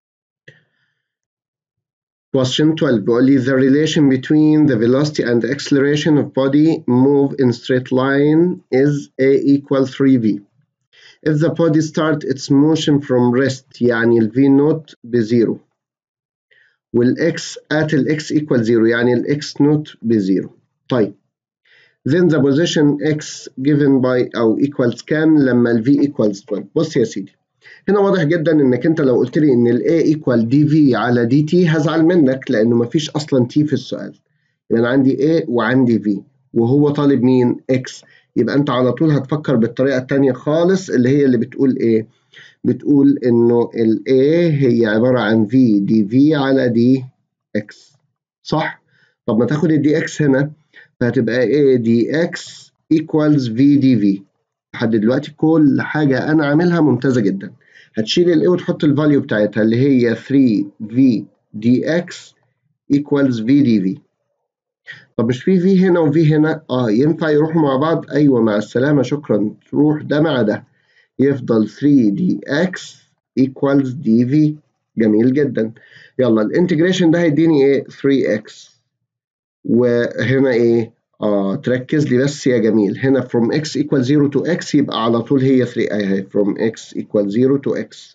Question 12 بيقول لي the relation between the velocity and the acceleration of body move in straight line is a equal 3v. If the body start its motion from rest يعني ال v naught بزيرو والx at ال x equal 0 يعني ال x naught بزيرو. طيب then the position x given by أو equals كام لما ال v equals 12 بص يا سيدي هنا واضح جدا انك انت لو قلت لي ان ال A equal dv على dt هزعل منك لانه مفيش اصلا t في السؤال يبقى انا عندي A وعندي v وهو طالب مين x يبقى انت على طول هتفكر بالطريقه الثانيه خالص اللي هي اللي بتقول ايه بتقول انه ال A هي عباره عن v dv على dx صح طب ما تاخد ال dx هنا فهتبقى A dx equals v dv لحد دلوقتي كل حاجه انا عاملها ممتازه جدا هتشيل ال A وتحط الفاليو بتاعتها اللي هي 3V dx equals V dV طب مش في V هنا و V هنا؟ اه ينفع يروحوا مع بعض؟ ايوه مع السلامة شكرا تروح ده مع ده يفضل 3 dx equals dV جميل جدا يلا الانتجريشن ده هيديني ايه 3x وهنا ايه اه تركز لي بس يا جميل هنا from x equal 0 to x يبقى على طول هي 3 اهي from x equal 0 to x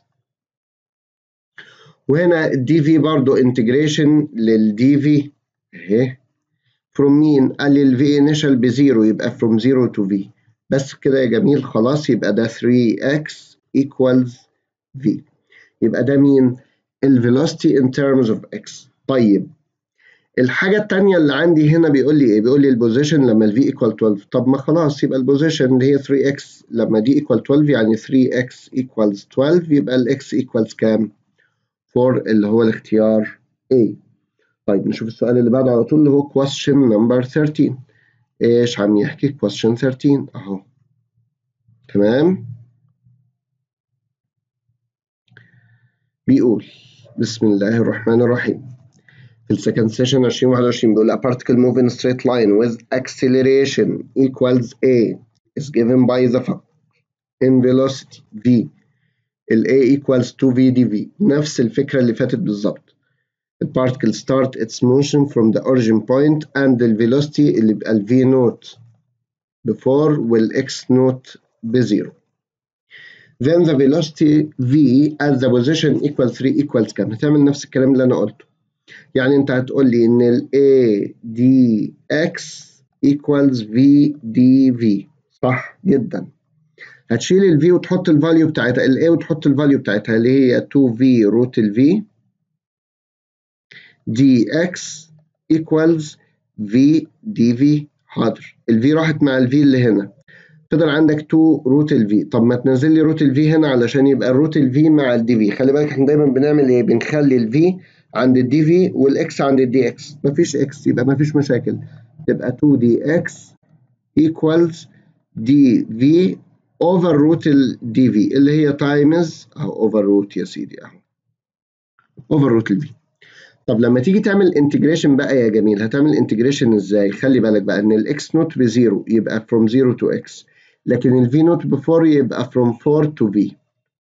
وهنا الدي في برضه انتجريشن للدي في اهي from مين قال لي الفي انيشال بزيرو يبقى from 0 to v بس كده يا جميل خلاص يبقى ده 3x equals v يبقى ده مين الفيلوسيتي in terms of x طيب الحاجة التانية اللي عندي هنا بيقول لي ايه؟ بيقول لي البوزيشن لما ال v equal 12 طب ما خلاص يبقى البوزيشن اللي هي 3x لما دي equal 12 يعني 3x equals 12 يبقى ال x equals كام؟ 4 اللي هو الاختيار A. طيب نشوف السؤال اللي بعده على طول اللي هو question number 13 ايش عم يحكي question 13 اهو تمام بيقول بسم الله الرحمن الرحيم في السكند سيشن 2021 بيقول a particle move in straight line with acceleration equals a is given by the in velocity v ال a equals 2v dv نفس الفكرة اللي فاتت بالظبط the particle start its motion from the origin point and the velocity اللي بقى ال v naught before وال x naught بزيرو then the velocity v at the position equal 3 equals كام هتعمل نفس الكلام اللي أنا قلته يعني أنت هتقول لي إن ال a dx equals v dv صح جدا هتشيل ال v وتحط الفاليو بتاعتها ال a وتحط الفاليو بتاعتها اللي هي 2v روت ال v dx equals v dv حاضر ال v راحت مع ال v اللي هنا فضل عندك 2 روت ال v طب ما تنزل لي روت ال v هنا علشان يبقى الروت ال v مع ال dv خلي بالك احنا دايما بنعمل ايه بنخلي ال v عند ال dv والاكس عند ال dx مفيش x يبقى مفيش مشاكل تبقى 2 dx equals dv over root ال dv اللي هي times اهو over root يا سيدي اهو over root ال v طب لما تيجي تعمل انتجريشن بقى يا جميل هتعمل انتجريشن ازاي خلي بالك بقى ان الاكس نوت بزيرو يبقى from 0 to x لكن الفي نوت ب 4 يبقى from 4 to v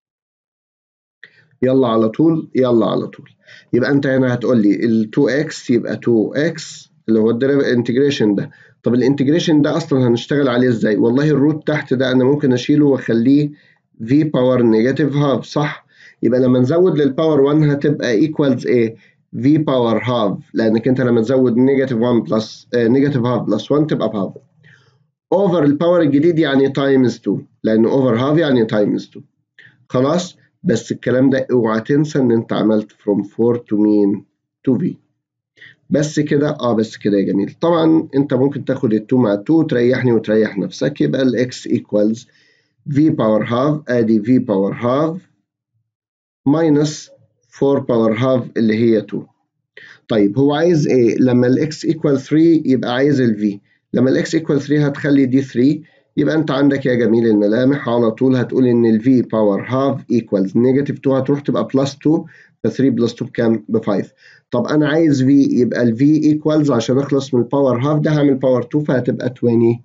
يلا على طول يلا على طول يبقى انت هنا هتقول لي ال 2x يبقى 2x اللي هو الانتجريشن ده طب الانتجريشن ده اصلا هنشتغل عليه ازاي والله الروت تحت ده انا ممكن اشيله واخليه v باور نيجاتيف هاف صح يبقى لما نزود للباور 1 هتبقى ايكوالز ايه v باور هاف لانك انت لما تزود نيجاتيف 1 بلس نيجاتيف هاف بلس 1 تبقى بهاف اوفر الباور الجديد يعني تايمز 2 لان اوفر هاف يعني تايمز 2 خلاص بس الكلام ده اوعى تنسى ان انت عملت from 4 to مين to v بس كده اه بس كده يا جميل طبعا انت ممكن تاخد ال 2 مع 2 وتريحني وتريح نفسك يبقى ال x equals v باور هاف ادي v باور هاف minus 4 باور هاف اللي هي 2 طيب هو عايز ايه لما الاكس ايكوال 3 يبقى عايز الفي لما الاكس ايكوال 3 هتخلي دي 3 يبقى انت عندك يا جميل الملامح على طول هتقول ان الفي باور هاف ايكوالز نيجاتيف 2 هتروح تبقى بلس 2 ف 3 بلس 2 بكام ب 5 طب انا عايز في يبقى الفي ايكوالز عشان اخلص من الباور هاف ده هعمل باور 2 فهتبقى 25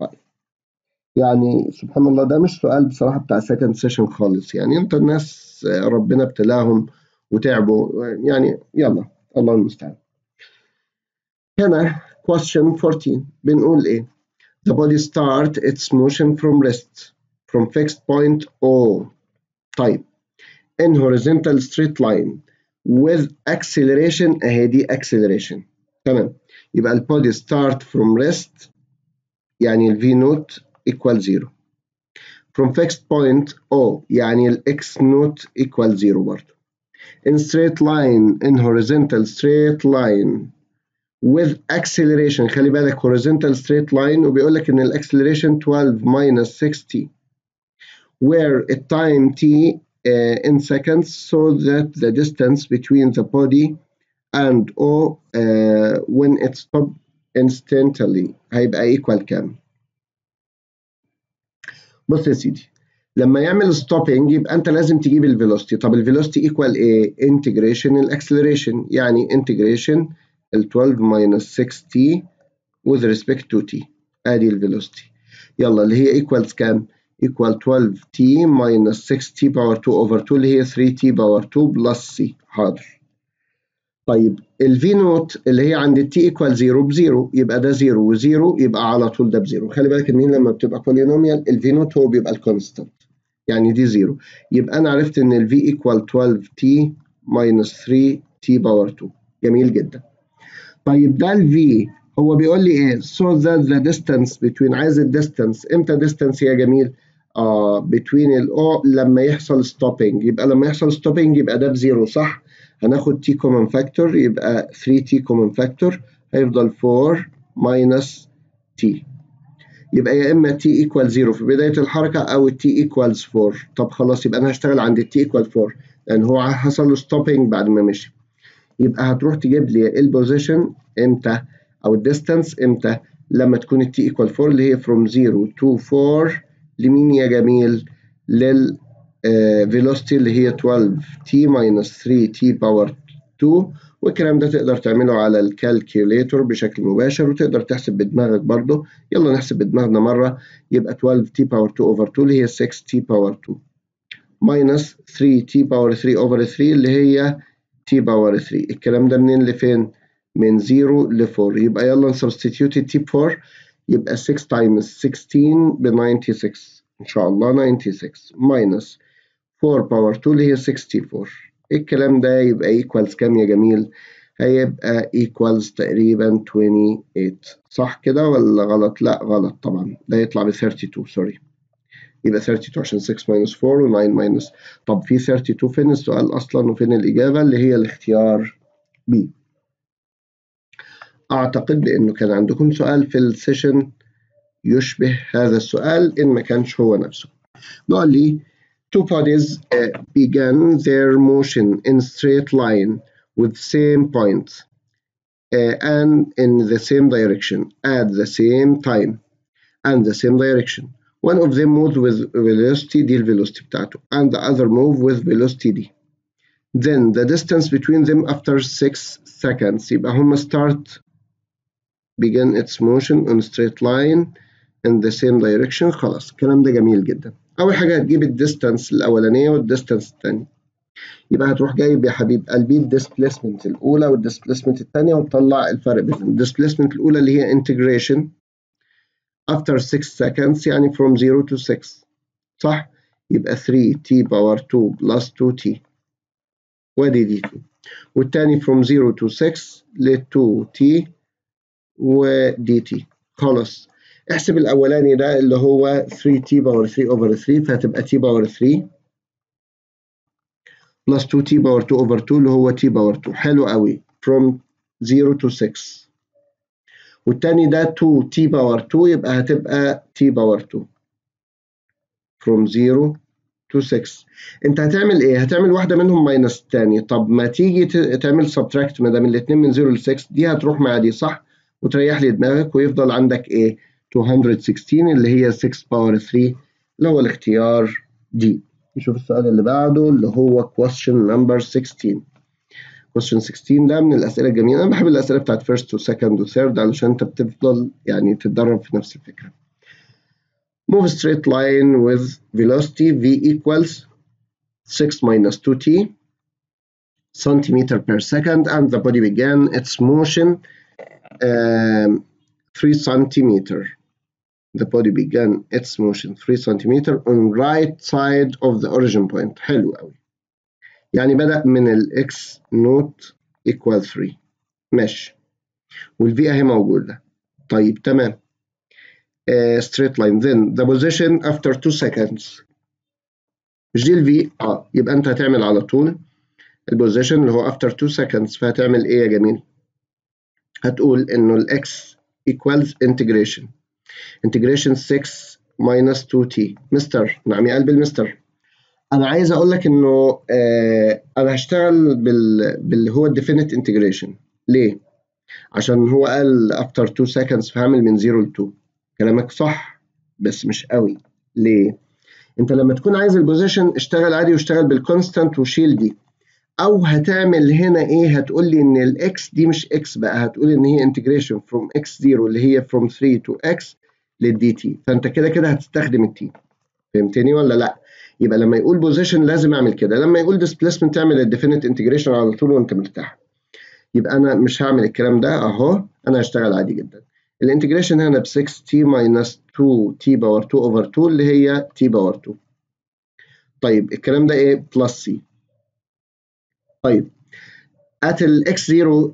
يعني سبحان الله ده مش سؤال بصراحه بتاع سكند سيشن خالص يعني انت الناس ربنا ابتلاهم وتعبوا يعني يلا الله المستعان هنا question 14 بنقول ايه the body start its motion from rest from fixed point O طيب in horizontal straight line with acceleration اهي دي acceleration تمام يبقى ال body start from rest يعني ال v naught equal 0 from fixed point O يعني ال x naught equal 0 برضه in straight line in horizontal straight line with acceleration خلي بالك horizontal straight line وبيقول لك ان الاكسلريشن 12 minus 60 where a time t uh, in seconds so that the distance between the body and O uh, when it stop instantly هيبقى equal كام بص يا سيدي لما يعمل ستوبنج يبقى انت لازم تجيب الفيلوسيتي طب الفيلوسيتي ايكوال ايه انتجريشن الاكسلريشن يعني انتجريشن ال 12 minus 6t with respect to t ادي الفيلوسيتي يلا اللي هي equals كام equal 12t minus 6t power 2 over 2 اللي هي 3t power 2 plus c حاضر طيب ال v نوت اللي هي عند ال t equal 0 بزيرو يبقى ده 0 و0 يبقى على طول ده بزيرو خلي بالك ان لما بتبقى بولينوميال ال v نوت هو بيبقى الكونستانت يعني دي 0 يبقى انا عرفت ان ال v equal 12t minus 3t power 2 جميل جدا طيب ده ال v هو بيقول لي ايه so that the distance between عايز ال distance امتى distance يا جميل آه between ال O لما يحصل stopping يبقى لما يحصل stopping يبقى ده بزيرو صح هناخد t common factor يبقى 3t common factor هيفضل 4 minus t يبقى يا اما t equal 0 في بداية الحركة او t equals 4 طب خلاص يبقى انا هشتغل عند t equal 4 لان هو حصل له stopping بعد ما مشي يبقى هتروح تجيب لي البوزيشن امتى او الديستانس امتى لما تكون التي ايكوال 4 اللي هي from 0 to 4 لمين يا جميل لل velocity اللي هي 12 t minus 3 t باور 2 والكلام ده تقدر تعمله على الكالكيوليتور بشكل مباشر وتقدر تحسب بدماغك برضه يلا نحسب بدماغنا مرة يبقى 12 t باور 2 over 2 اللي هي 6 t باور 2 minus 3 t باور 3 over 3 اللي هي t باور 3 الكلام ده منين لفين؟ من 0 ل 4 يبقى يلا نسبستيتيوت التي 4 يبقى 6 times 16 ب 96 ان شاء الله 96 minus 4 باور 2 اللي هي 64 الكلام ده يبقى equals كام يا جميل؟ هيبقى equals تقريبا 28 صح كده ولا غلط؟ لا غلط طبعا ده يطلع ب 32 سوري يبقى 32 عشان 6 minus 4 و 9 minus طب في 32 فين السؤال اصلا وفين الاجابه اللي هي الاختيار B أعتقد بأنه كان عندكم سؤال في السيشن يشبه هذا السؤال إن ما كانش هو نفسه بيقول لي two bodies uh, began their motion in straight line with same point uh, and in the same direction at the same time and the same direction one of them moved with velocity دي velocity بتاعته and the other moved with velocity d then the distance between them after 6 seconds يبقى هم start begin its motion on straight line in the same direction خلاص الكلام ده جميل جدا أول حاجة هتجيب الديستانس الأولانية والديستانس الثانية يبقى هتروح جايب يا حبيب قلبي الديسبليسمنت الأولى والديسبليسمنت الثانية وتطلع الفرق بينهم الديسبليسمنت الأولى اللي هي integration after 6 seconds يعني from 0 to 6 صح يبقى 3t power 2 plus 2t وادي دي 2 والتاني from 0 to 6 ل 2t و dt خلاص احسب الاولاني ده اللي هو 3t باور 3 over 3 فهتبقى t باور 3 plus 2t باور 2 over 2 اللي هو t باور 2 حلو قوي from 0 to 6 والتاني ده 2t باور 2 يبقى هتبقى t باور 2 from 0 to 6 انت هتعمل ايه هتعمل واحده منهم ماينس الثاني طب ما تيجي تعمل سبتراكت ما دام الاثنين من 0 ل 6 دي هتروح مع دي صح وتريح لي دماغك ويفضل عندك ايه 216 اللي هي 6 باور 3 اللي هو الاختيار دي نشوف السؤال اللي بعده اللي هو question number 16 question 16 ده من الاسئله الجميله انا بحب الاسئله بتاعت first و second و third علشان انت بتفضل يعني تتدرب في نفس الفكره move straight line with velocity v equals 6 minus 2t centimeter per second and the body began its motion um, 3 centimeter. The body began its motion 3 centimeter on right side of the origin point. حلو قوي. يعني بدأ من ال x نوت equal 3. ماشي. والفي اهي موجودة. طيب تمام. Uh, straight line then the position after 2 seconds. مش دي الفي اه يبقى انت هتعمل على طول البوزيشن اللي هو after 2 seconds فهتعمل ايه يا جميل؟ هتقول انه الاكس equals integration integration 6 minus 2t مستر نعم يا قلب المستر انا عايز اقول لك انه آه انا هشتغل بال باللي هو الديفينيت integration ليه عشان هو قال after 2 seconds فهعمل من 0 ل 2 كلامك صح بس مش قوي ليه انت لما تكون عايز البوزيشن اشتغل عادي واشتغل بالكونستانت وشيل دي او هتعمل هنا ايه هتقول لي ان الاكس دي مش اكس بقى هتقول ان هي انتجريشن فروم اكس 0 اللي هي فروم 3 تو اكس للدي تي فانت كده كده هتستخدم التي فهمتني ولا لا يبقى لما يقول بوزيشن لازم اعمل كده لما يقول ديسبيسمنت تعمل الديفينيت انتجريشن على طول وانت مرتاح يبقى انا مش هعمل الكلام ده اهو انا هشتغل عادي جدا الانتجريشن هنا ب 6 تي ماينس 2 تي باور 2 اوفر 2 اللي هي تي باور 2 طيب الكلام ده ايه بلس سي طيب at الاكس 0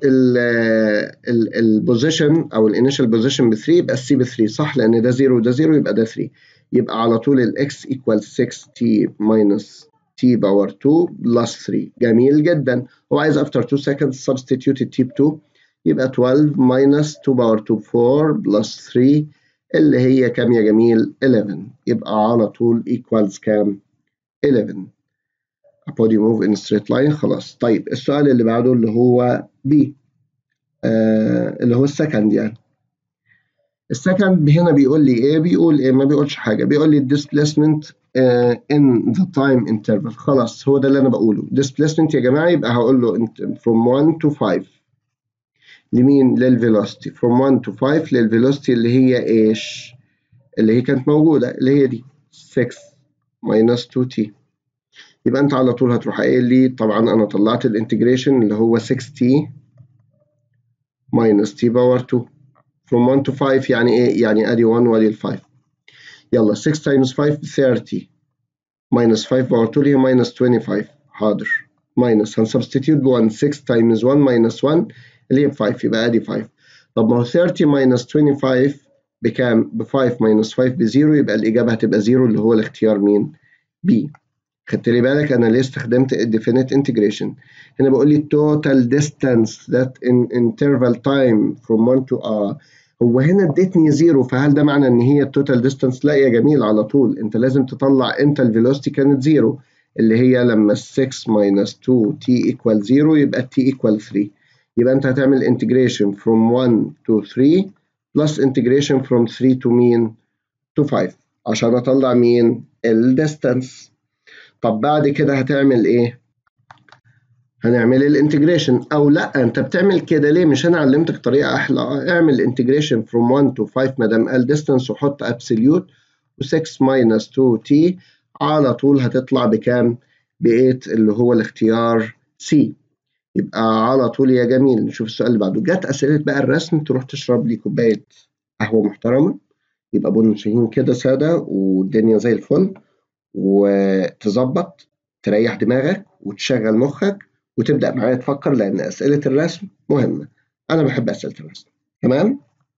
البوزيشن او الانيشال بوزيشن ب 3 يبقى السي ب 3 صح لان ده 0 وده 0 يبقى ده 3 يبقى على طول الاكس equals 6 t minus t باور 2 plus 3 جميل جدا هو عايز after 2 seconds substitute t ب 2 يبقى 12 minus 2 باور 2 4 plus 3 اللي هي كام يا جميل 11 يبقى على طول equals كام 11 a body move in straight line خلاص طيب السؤال اللي بعده اللي هو B آه اللي هو السكند يعني السكند هنا بيقول لي ايه بيقول ايه ما بيقولش حاجه بيقول لي displacement uh, in the time interval خلاص هو ده اللي انا بقوله displacement يا جماعه يبقى هقول له from 1 to 5 لمين للفيلوسيتي from 1 to 5 للفيلوسيتي اللي هي ايش اللي هي كانت موجوده اللي هي دي 6 minus 2t يبقى انت على طول هتروح قايل لي طبعا انا طلعت الانتجريشن اللي هو 6t minus t باور 2 from 1 to 5 يعني ايه يعني ادي 1 وادي ال 5 يلا 6 times 5 30 minus 5 باور 2 اللي هي minus 25 حاضر minus هنسبستيتيوت ب 1 6 times 1 minus 1 اللي هي ب 5 يبقى ادي 5 طب ما هو 30 minus 25 بكام؟ ب 5 minus 5 ب 0 يبقى الإجابة هتبقى 0 اللي هو الاختيار مين؟ B خدت لي بالك أنا ليه استخدمت الديفينيت انتجريشن هنا بقول لي total distance that in interval time from 1 to R هو هنا ادتني 0 فهل ده معنى ان هي التوتال ديستانس؟ لا يا جميل على طول انت لازم تطلع امتى الفيلوسيتي كانت 0 اللي هي لما 6 minus 2 t equal 0 يبقى t equal 3 يبقى انت هتعمل integration from 1 to 3 plus integration from 3 to مين to 5 عشان اطلع مين الديستانس طب بعد كده هتعمل ايه هنعمل الانتجريشن او لا انت بتعمل كده ليه مش انا علمتك طريقه احلى اعمل انتجريشن from 1 to 5 ما دام قال distance وحط absolute و6 minus 2t على طول هتطلع بكام ب 8 اللي هو الاختيار C يبقى على طول يا جميل نشوف السؤال اللي بعده جت اسئله بقى الرسم تروح تشرب لي كوبايه قهوه محترمه يبقى بن شاهين كده ساده والدنيا زي الفل وتظبط تريح دماغك وتشغل مخك وتبدا معايا تفكر لان اسئله الرسم مهمه انا بحب اسئله الرسم تمام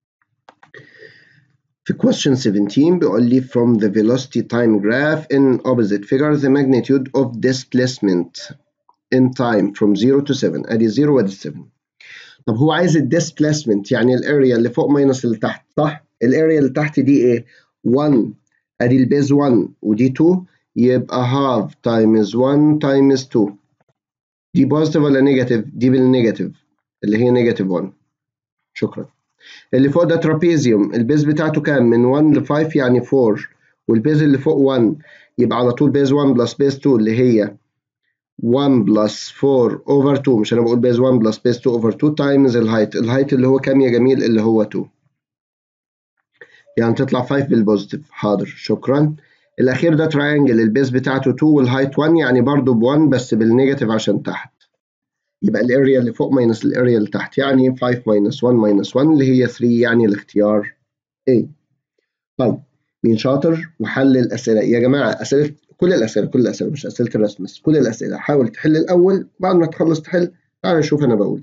في question 17 بيقول لي from the velocity time graph in opposite figure the magnitude of displacement in time from 0 to 7 ادي 0 وادي 7 طب هو عايز الديسبليسمنت يعني الاريا اللي فوق ماينس اللي تحت صح الاريا اللي تحت دي ايه 1 ادي البيز 1 ودي 2 يبقى half times 1 times 2 دي بوزيتيف ولا نيجاتيف دي بالنيجاتيف اللي هي نيجاتيف 1 شكرا اللي فوق ده ترابيزيوم البيز بتاعته كام من 1 ل 5 يعني 4 والبيز اللي فوق 1 يبقى على طول بيز 1 بلس بيز 2 اللي هي 1 بلس 4 اوفر 2 مش انا بقول بيز 1 بلس بيز 2 اوفر 2 تايمز الهايت الهايت اللي هو كام يا جميل اللي هو 2 يعني تطلع 5 بالبوزيتيف حاضر شكرا الاخير ده تراينجل البيز بتاعته 2 والهايت 1 يعني برضه ب 1 بس بالنيجاتيف عشان تحت يبقى الاريا اللي فوق ماينس الاريا اللي تحت يعني 5 ماينس 1 ماينس 1 اللي هي 3 يعني الاختيار A طيب مين شاطر وحل الاسئله يا جماعه اسئله كل الاسئله كل الاسئله مش اسئله الرسم بس كل الاسئله حاول تحل الاول بعد ما تخلص تحل تعالى نشوف انا بقول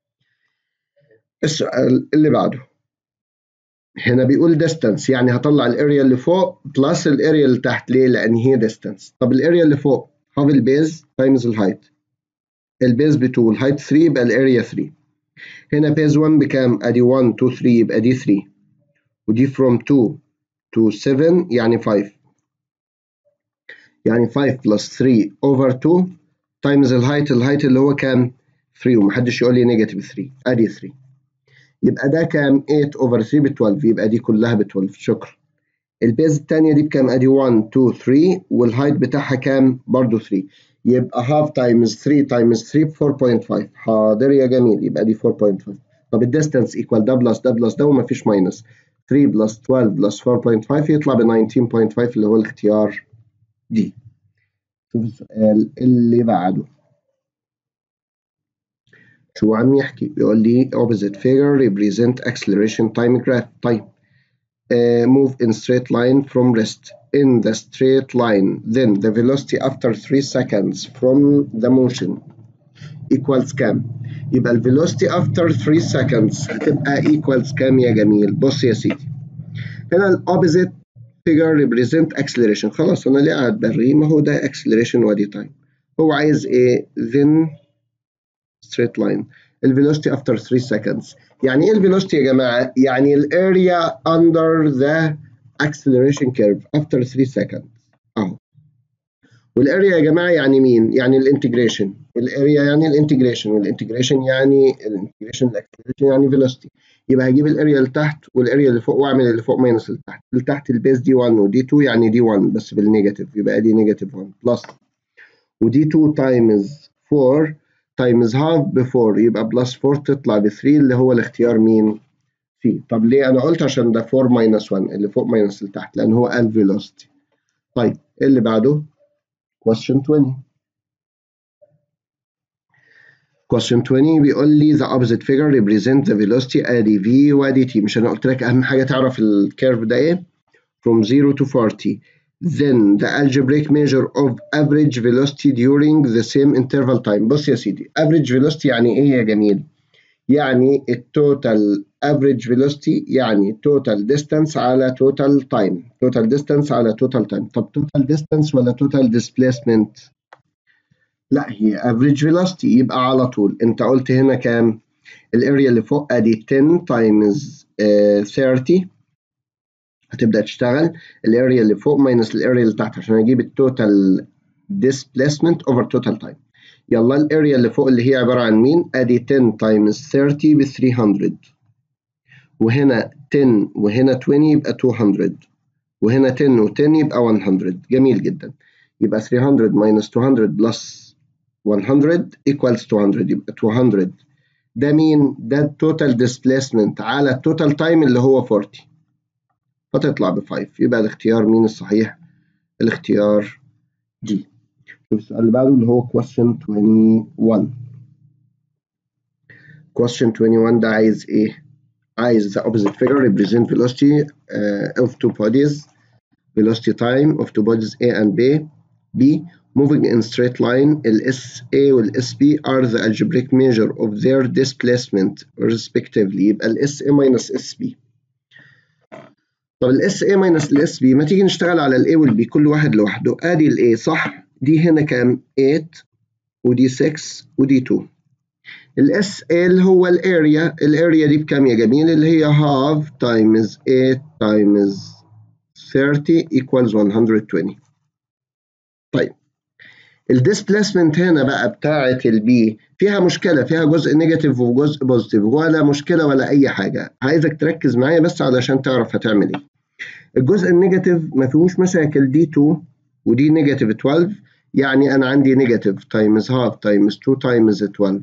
السؤال اللي بعده هنا بيقول distance يعني هطلع الاريا اللي فوق بلس الاريا اللي تحت ليه؟ لان هي distance طب الاريا اللي فوق هاف البيز تايمز الهايت البيز ب 2 الهايت 3 يبقى الاريا 3 هنا بيز 1 بكام؟ ادي 1 2 3 يبقى دي 3 ودي from 2 to 7 يعني 5 يعني 5 بلس 3 over 2 تايمز الهايت الهايت اللي هو كام؟ 3 ومحدش يقول لي نيجاتيف 3 ادي 3 يبقى ده كام 8 over 3 ب 12 يبقى دي كلها ب 12 شكرا البيز الثانيه دي بكام ادي 1 2 3 والهايت بتاعها كام برضو 3 يبقى half times 3 times 3 4.5 حاضر يا جميل يبقى دي 4.5 طب الديستانس ايكوال ده بلس ده بلس ده ومفيش ماينس 3 بلس 12 بلس 4.5 يطلع ب 19.5 اللي هو الاختيار دي شوف السؤال اللي بعده شو عم يحكي بيقول لي opposite figure represent acceleration time graph طيب uh, move in straight line from rest in the straight line then the velocity after 3 seconds from the motion equals كام يبقى ال velocity after 3 seconds هتبقى equals كام يا جميل بص يا سيدي هنا ال opposite figure represent acceleration خلاص انا ليه قاعد بري ما هو ده acceleration وادي time هو عايز ايه then straight line ال velocity after 3 seconds يعني ايه ال velocity يا جماعه يعني ال area under the acceleration curve after 3 seconds اهو والاريا يا جماعه يعني مين يعني الانتجريشن الاريا يعني الانتجريشن والانتجريشن يعني الانتجريشن الاكسلريشن يعني velocity يبقى هجيب الاريا اللي تحت والاريا اللي فوق واعمل اللي فوق ماينس اللي تحت اللي تحت البيز دي 1 ودي 2 يعني دي 1 بس بالنيجاتيف يبقى دي نيجاتيف 1 بلس ودي 2 تايمز 4 تايمز هاف بفور يبقى بلس 4 تطلع ب 3 اللي هو الاختيار مين؟ سي طب ليه انا قلت عشان ده 4 ماينس 1 اللي فوق ماينس اللي تحت لان هو قال فيلوسيتي طيب اللي بعده question 20 question 20 بيقول لي the opposite figure represent the velocity ادي v وادي t مش انا قلت لك اهم حاجه تعرف الكيرف ده ايه from 0 to 40 then the algebraic measure of average velocity during the same interval time بص يا سيدي average velocity يعني ايه يا جميل يعني التوتال average velocity يعني total distance على total time total distance على total time طب total distance ولا total displacement لا هي average velocity يبقى على طول انت قلت هنا كام الاريا اللي فوق ادي 10 times uh, 30 هتبدا تشتغل الاريا اللي فوق ماينس الاريا اللي تحت عشان اجيب التوتال displacement over total time يلا الاريا اللي فوق اللي هي عباره عن مين ادي 10 times 30 ب 300 وهنا 10 وهنا 20 يبقى 200 وهنا 10 و10 يبقى 100 جميل جدا يبقى 300 minus 200 plus 100 equals 200 يبقى 200 ده مين ده التوتال ديسبيسمنت على التوتال تايم اللي هو 40 فتطلع ب 5 يبقى الاختيار مين الصحيح الاختيار دي السؤال اللي بعده اللي هو question 21 question 21 ده عايز ايه عايز the opposite figure represent velocity uh, of two bodies velocity time of two bodies A and B B moving in straight line ال SA وال SB are the algebraic measure of their displacement respectively يبقى ال SA minus SB طب ال SA minus ال SB ما تيجي نشتغل على ال A وال B كل واحد لوحده ادي ال A صح دي هنا كام 8 ودي 6 ودي 2 الاس ال هو الاريا الاريا دي بكام يا جميل اللي هي half times 8 times 30 equals 120 طيب الديسبليسمنت هنا بقى بتاعة البي فيها مشكلة فيها جزء نيجاتيف وجزء بوزيتيف ولا مشكلة ولا أي حاجة عايزك تركز معايا بس علشان تعرف هتعمل إيه الجزء النيجاتيف ما فيهوش مشاكل دي 2 ودي نيجاتيف 12 يعني أنا عندي نيجاتيف تايمز هاف تايمز 2 تايمز 12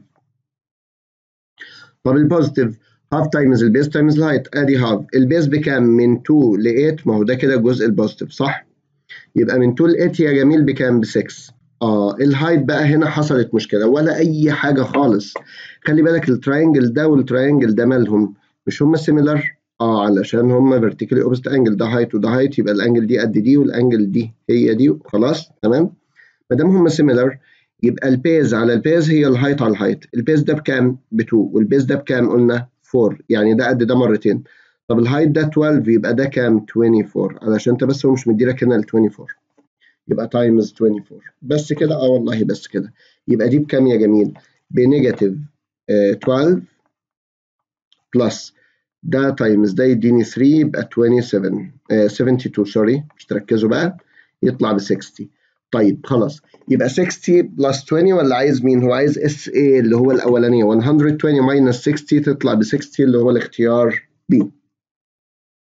طب البوزيتيف هاف تايمز البيز تايمز الهايت ادي هاف البيز بكام من 2 ل 8 ما هو ده كده الجزء البوزيتيف صح يبقى من 2 ل 8 يا جميل بكام ب 6 اه الهايت بقى هنا حصلت مشكله ولا اي حاجه خالص خلي بالك التراينجل ده والتراينجل ده مالهم مش هما سيميلر اه علشان هما فيرتيكالي اوبست انجل ده هايت وده هايت يبقى الانجل دي قد دي والانجل دي هي دي خلاص تمام ما دام هما سيميلر يبقى البيز على البيز هي الهايت على الهايت البيز ده بكام ب 2 والبيز ده بكام قلنا 4 يعني ده قد ده مرتين طب الهايت ده 12 يبقى ده كام 24 علشان انت بس هو مش مديلك هنا ال 24 يبقى تايمز 24 بس كده اه والله بس كده يبقى دي بكام يا جميل بنيجاتيف 12 بلس ده تايمز ده يديني 3 يبقى 27 آه 72 سوري مش تركزوا بقى يطلع ب 60 طيب خلاص يبقى 60 بلس 20 ولا عايز مين هو عايز اس اي اللي هو الاولانيه 120 ماينس 60 تطلع ب 60 اللي هو الاختيار بي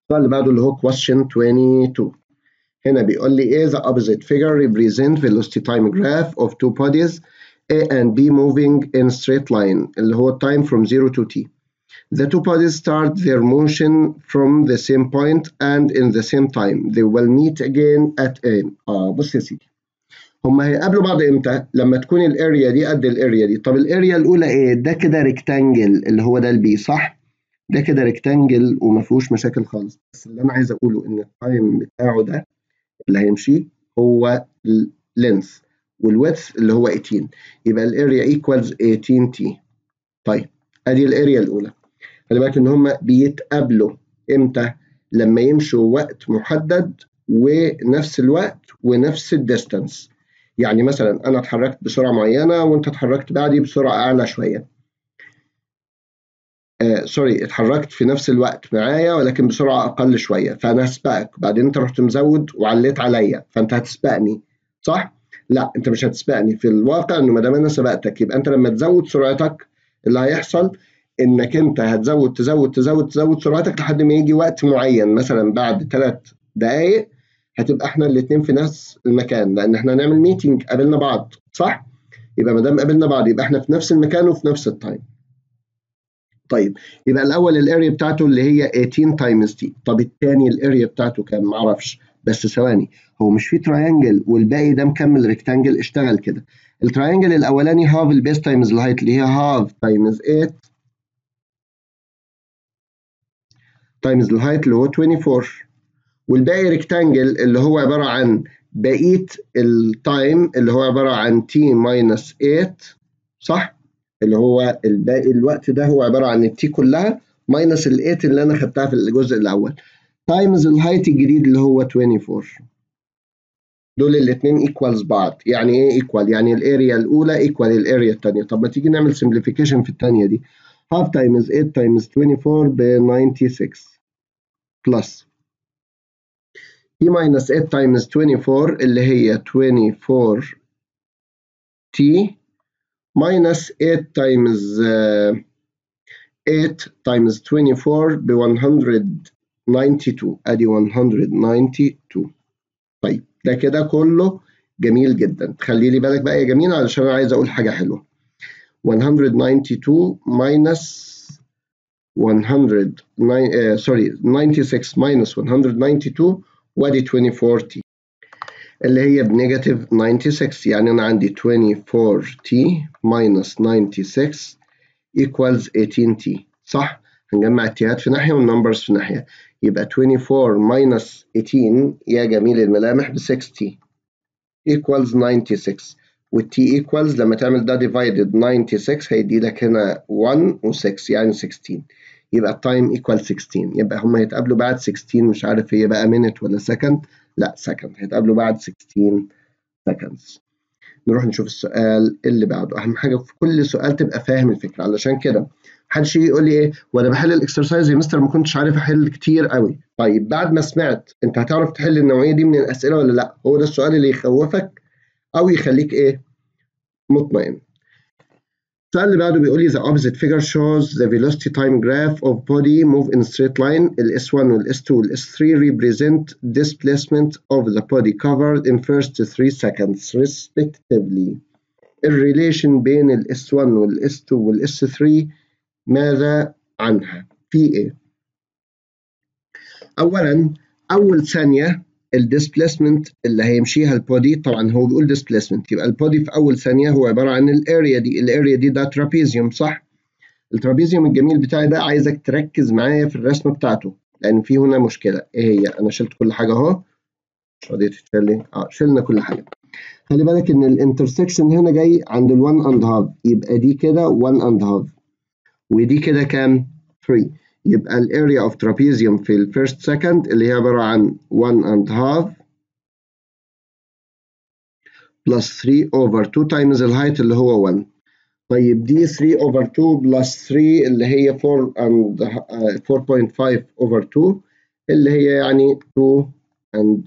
السؤال اللي بعده اللي هو question 22 هنا بيقول لي ايه the opposite figure represent velocity time graph of two bodies A and B moving in straight line اللي هو time from 0 to t The two bodies start their motion from the same point and in the same time. They will meet again at A. اه بص يا سيدي. هما هيقابلوا بعض امتى؟ لما تكون الاريا دي قد الاريا دي. طب الاريا الاولى ايه؟ ده كده ريكتانجل اللي هو ده البي صح؟ ده كده ريكتانجل وما فيهوش مشاكل خالص. بس اللي انا عايز اقوله ان التايم بتاعه ده اللي هيمشيه هو اللينث والويدث اللي هو 18 يبقى الاريا ايكوالز 18 تي. طيب ادي الاريا الاولى. خلي بالك ان هم بيتقابلوا امتى لما يمشوا وقت محدد ونفس الوقت ونفس الديستانس يعني مثلا انا اتحركت بسرعه معينه وانت اتحركت بعدي بسرعه اعلى شويه آه سوري اتحركت في نفس الوقت معايا ولكن بسرعه اقل شويه فانا هسبقك بعدين انت رحت مزود وعليت عليا فانت هتسبقني صح لا انت مش هتسبقني في الواقع انه ما دام انا سبقتك يبقى انت لما تزود سرعتك اللي هيحصل انك انت هتزود تزود تزود تزود سرعتك لحد ما يجي وقت معين مثلا بعد ثلاث دقائق هتبقى احنا الاثنين في نفس المكان لان احنا هنعمل ميتنج قابلنا بعض صح؟ يبقى ما دام قابلنا بعض يبقى احنا في نفس المكان وفي نفس التايم. طيب يبقى الاول الاريا بتاعته اللي هي 18 تايمز تي طب الثاني الاريا بتاعته كام؟ معرفش بس ثواني هو مش في تراينجل والباقي ده مكمل ريكتانجل اشتغل كده. التراينجل الاولاني هاف البيس تايمز الهايت اللي هي هاف تايمز 8 تايمز الهايت اللي هو 24 والباقي ريكتانجل اللي هو عباره عن بقيه التايم اللي هو عباره عن تي ماينس 8 صح؟ اللي هو الباقي الوقت ده هو عباره عن التي كلها ماينس ال 8 اللي انا خدتها في الجزء الاول تايمز الهايت الجديد اللي هو 24 دول الاثنين ايكوالز بعض يعني ايه ايكوال يعني الاريا الاولى ايكوال الاريا الثانيه طب ما تيجي نعمل سمبليفيكيشن في الثانيه دي half times 8 times 24 ب 96 plus t minus 8 times 24 اللي هي 24 t minus 8 times uh, 8 times 24 ب 192 ادي 192 طيب ده كده كله جميل جدا خلي لي بالك بقى يا جميل علشان انا عايز اقول حاجه حلوه 192 minus 100 uh, sorry 96 minus 192 وادي 24 t اللي هي بنيجاتيف 96 يعني انا عندي 24 t minus 96 equals 18 t صح هنجمع التيات في ناحيه والنمبرز في ناحيه يبقى 24 minus 18 يا جميل الملامح ب 6 t equals 96 والتي equals لما تعمل ده divided 96 هيدي لك هنا 1 و6 يعني 16 يبقى التايم equal 16 يبقى هما هيتقابلوا بعد 16 مش عارف هي بقى minute ولا second لا second هيتقابلوا بعد 16 seconds نروح نشوف السؤال اللي بعده اهم حاجه في كل سؤال تبقى فاهم الفكره علشان كده محدش يجي يقول لي ايه وانا بحل الاكسرسايز يا مستر ما كنتش عارف احل كتير قوي طيب بعد ما سمعت انت هتعرف تحل النوعيه دي من الاسئله ولا لا هو ده السؤال اللي يخوفك او يخليك ايه مطمئن السؤال اللي بعده بيقول لي the opposite figure shows the velocity time graph of body move in straight line ال S1 وال S2 وال S3 represent displacement of the body covered in first 3 seconds respectively الريليشن بين ال S1 وال S2 وال S3 ماذا عنها في ايه اولا اول ثانيه الديسبليسمنت اللي هيمشيها البودي طبعا هو بيقول ديسبليسمنت يبقى البودي في اول ثانيه هو عباره عن الاريا دي الاريا دي ده ترابيزيوم صح الترابيزيوم الجميل بتاعي ده عايزك تركز معايا في الرسمه بتاعته لان في هنا مشكله ايه هي انا شلت كل حاجه اهو مش راضيه تتشال اه شلنا كل حاجه خلي بالك ان الانترسكشن هنا جاي عند ال1 اند هاف يبقى دي كده 1 اند هاف ودي كده كام 3 يبقى الاريا اوف ترابيزيوم في الفيرست سكند اللي هي عباره عن 1 and half plus 3 over 2 times الهايت اللي هو 1 طيب دي 3 over 2 plus 3 اللي هي 4 and uh, 4.5 over 2 اللي هي يعني 2 and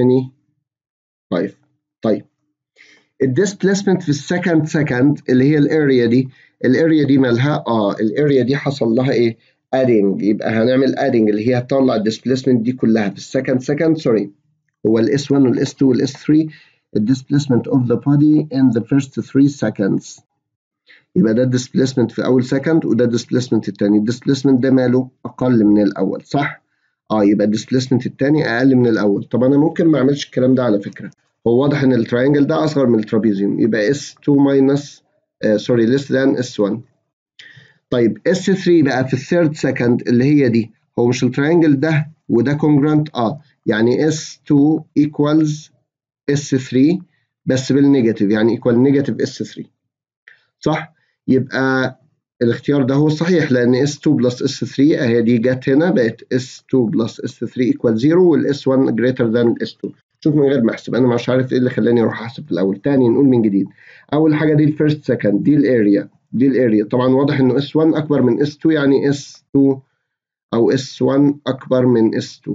25 طيب الديسبليسمنت في السكند سكند اللي هي الاريا دي الاريا دي مالها اه الاريا دي حصل لها ايه adding يبقى هنعمل adding اللي هي هتطلع الديسبيسمنت دي كلها في السكند سكند سوري هو الاس 1 والاس 2 والاس 3 الديسبيسمنت اوف ذا بودي in the first 3 seconds يبقى ده الديسبيسمنت في اول سكند وده الديسبيسمنت الثاني الديسبيسمنت ده ماله اقل من الاول صح اه يبقى الديسبيسمنت الثاني اقل من الاول طب انا ممكن ما اعملش الكلام ده على فكره هو واضح ان التراينجل ده اصغر من الترابيزيوم يبقى S2 minus سوري less than S1 طيب S3 بقى في الثيرد سكند اللي هي دي هو مش التراينجل ده وده كونجرانت اه يعني S2 equals S3 بس بالنيجاتيف يعني equal نيجاتيف S3 صح يبقى الاختيار ده هو الصحيح لان S2 بلس S3 اهي دي جت هنا بقت S2 بلس S3 equal 0 وال S1 greater than S2 شوف من غير ما احسب انا مش عارف ايه اللي خلاني اروح احسب في الاول تاني نقول من جديد اول حاجه دي الفيرست سكند دي الاريا دي الاريا طبعا واضح انه S1 اكبر من S2 يعني S2 او S1 اكبر من S2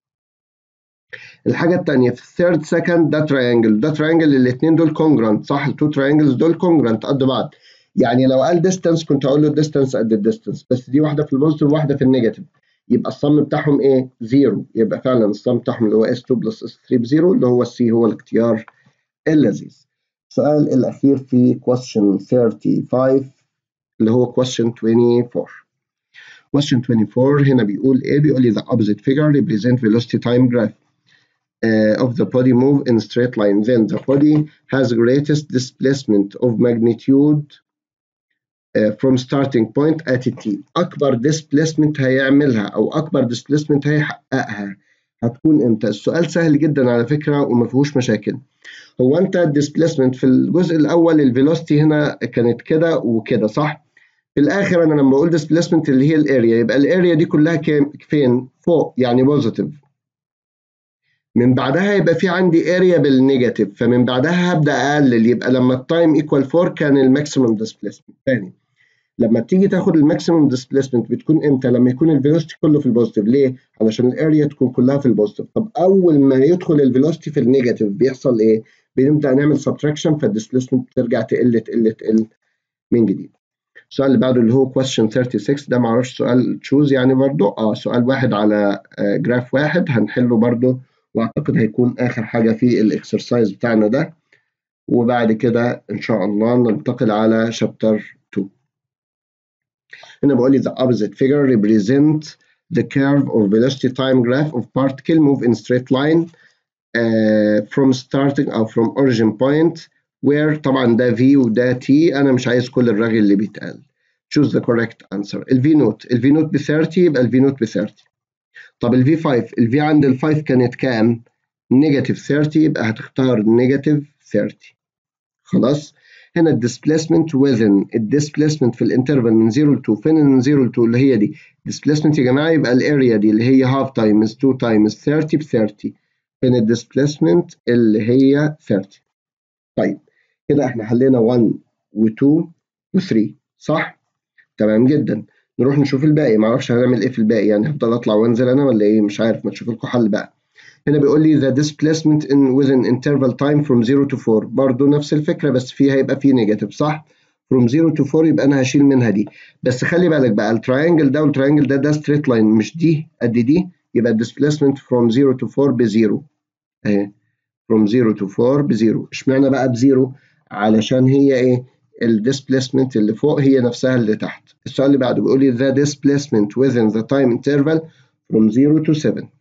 الحاجه الثانيه في الثيرد سكند ده تراينجل ده تراينجل الاثنين دول كونجرانت صح التو تراينجلز دول كونجرانت قد بعض يعني لو قال ديستانس كنت اقول له ديستانس قد الديستانس بس دي واحده في البوزيتيف وواحده في النيجاتيف يبقى الصم بتاعهم ايه؟ زيرو يبقى فعلا الصم بتاعهم اللي هو S2 بلس S3 بزيرو اللي هو C هو الاختيار اللذيذ. السؤال الأخير في question 35 اللي هو question 24. question 24 هنا بيقول ايه؟ بيقول لي the opposite figure represent velocity time graph uh, of the body move in straight line. Then the body has greatest displacement of magnitude Uh, from starting point at t اكبر displacement هيعملها او اكبر displacement هيحققها هتكون امتى السؤال سهل جدا على فكره وما فيهوش مشاكل هو انت الديسبيسمنت في الجزء الاول الفيلوسيتي هنا كانت كده وكده صح في الاخر انا لما اقول displacement اللي هي الاريا يبقى الاريا دي كلها كام فين فوق يعني بوزيتيف من بعدها يبقى في عندي اريا بالنيجاتيف فمن بعدها هبدا اقلل يبقى لما التايم ايكوال 4 كان الماكسيمم ديسبيسمنت تاني لما تيجي تاخد الماكسيمم ديسبيسمنت بتكون امتى لما يكون الفيلوسيتي كله في البوزيتيف ليه علشان الاريا تكون كلها في البوزيتيف طب اول ما يدخل الفيلوسيتي في النيجاتيف بيحصل ايه بنبدا نعمل سبتراكشن فالديسبيسمنت بترجع تقل تقل تقل من جديد السؤال اللي بعده اللي هو question 36 ده معرفش سؤال تشوز يعني برضو اه سؤال واحد على جراف واحد هنحله برضو واعتقد هيكون اخر حاجه في الاكسرسايز بتاعنا ده وبعد كده ان شاء الله ننتقل على شابتر 2 هنا بقول لي the opposite figure represent the curve of velocity time graph of particle move in straight line uh, from starting أو from origin point where طبعا ده V وده T أنا مش عايز كل الرغي اللي بيتقال choose the correct answer ال V note ال V note ب 30 يبقى ال V note ب 30 طب ال V5 ال V عند ال 5 كانت كام؟ نيجاتيف 30 يبقى هتختار نيجاتيف 30 خلاص هنا الديسبيسمنت within الديسبيسمنت في الانترفال من 0 ل 2 فين من 0 ل 2 اللي هي دي displacement يا جماعه يبقى الاريا دي اللي هي half times 2 times 30 ب 30 فين الديسبيسمنت اللي هي 30 طيب كده احنا حلينا 1 و2 و3 صح تمام جدا نروح نشوف الباقي ما اعرفش هنعمل ايه في الباقي يعني هفضل اطلع وانزل انا ولا ايه مش عارف ما تشوف لكم حل بقى هنا بيقول لي the displacement in within interval time from 0 to 4 برضه نفس الفكرة بس فيها هيبقى فيه نيجاتيف صح؟ from 0 to 4 يبقى أنا هشيل منها دي بس خلي بالك بقى التراينجل ده والتراينجل ده ده ستريت لاين مش دي قد دي يبقى displacement from 0 to 4 بزيرو أهي from 0 to 4 بزيرو اشمعنى بقى بزيرو؟ علشان هي إيه؟ الديسبيسمنت اللي فوق هي نفسها اللي تحت السؤال اللي بعده بيقول لي the displacement within the time interval from 0 to 7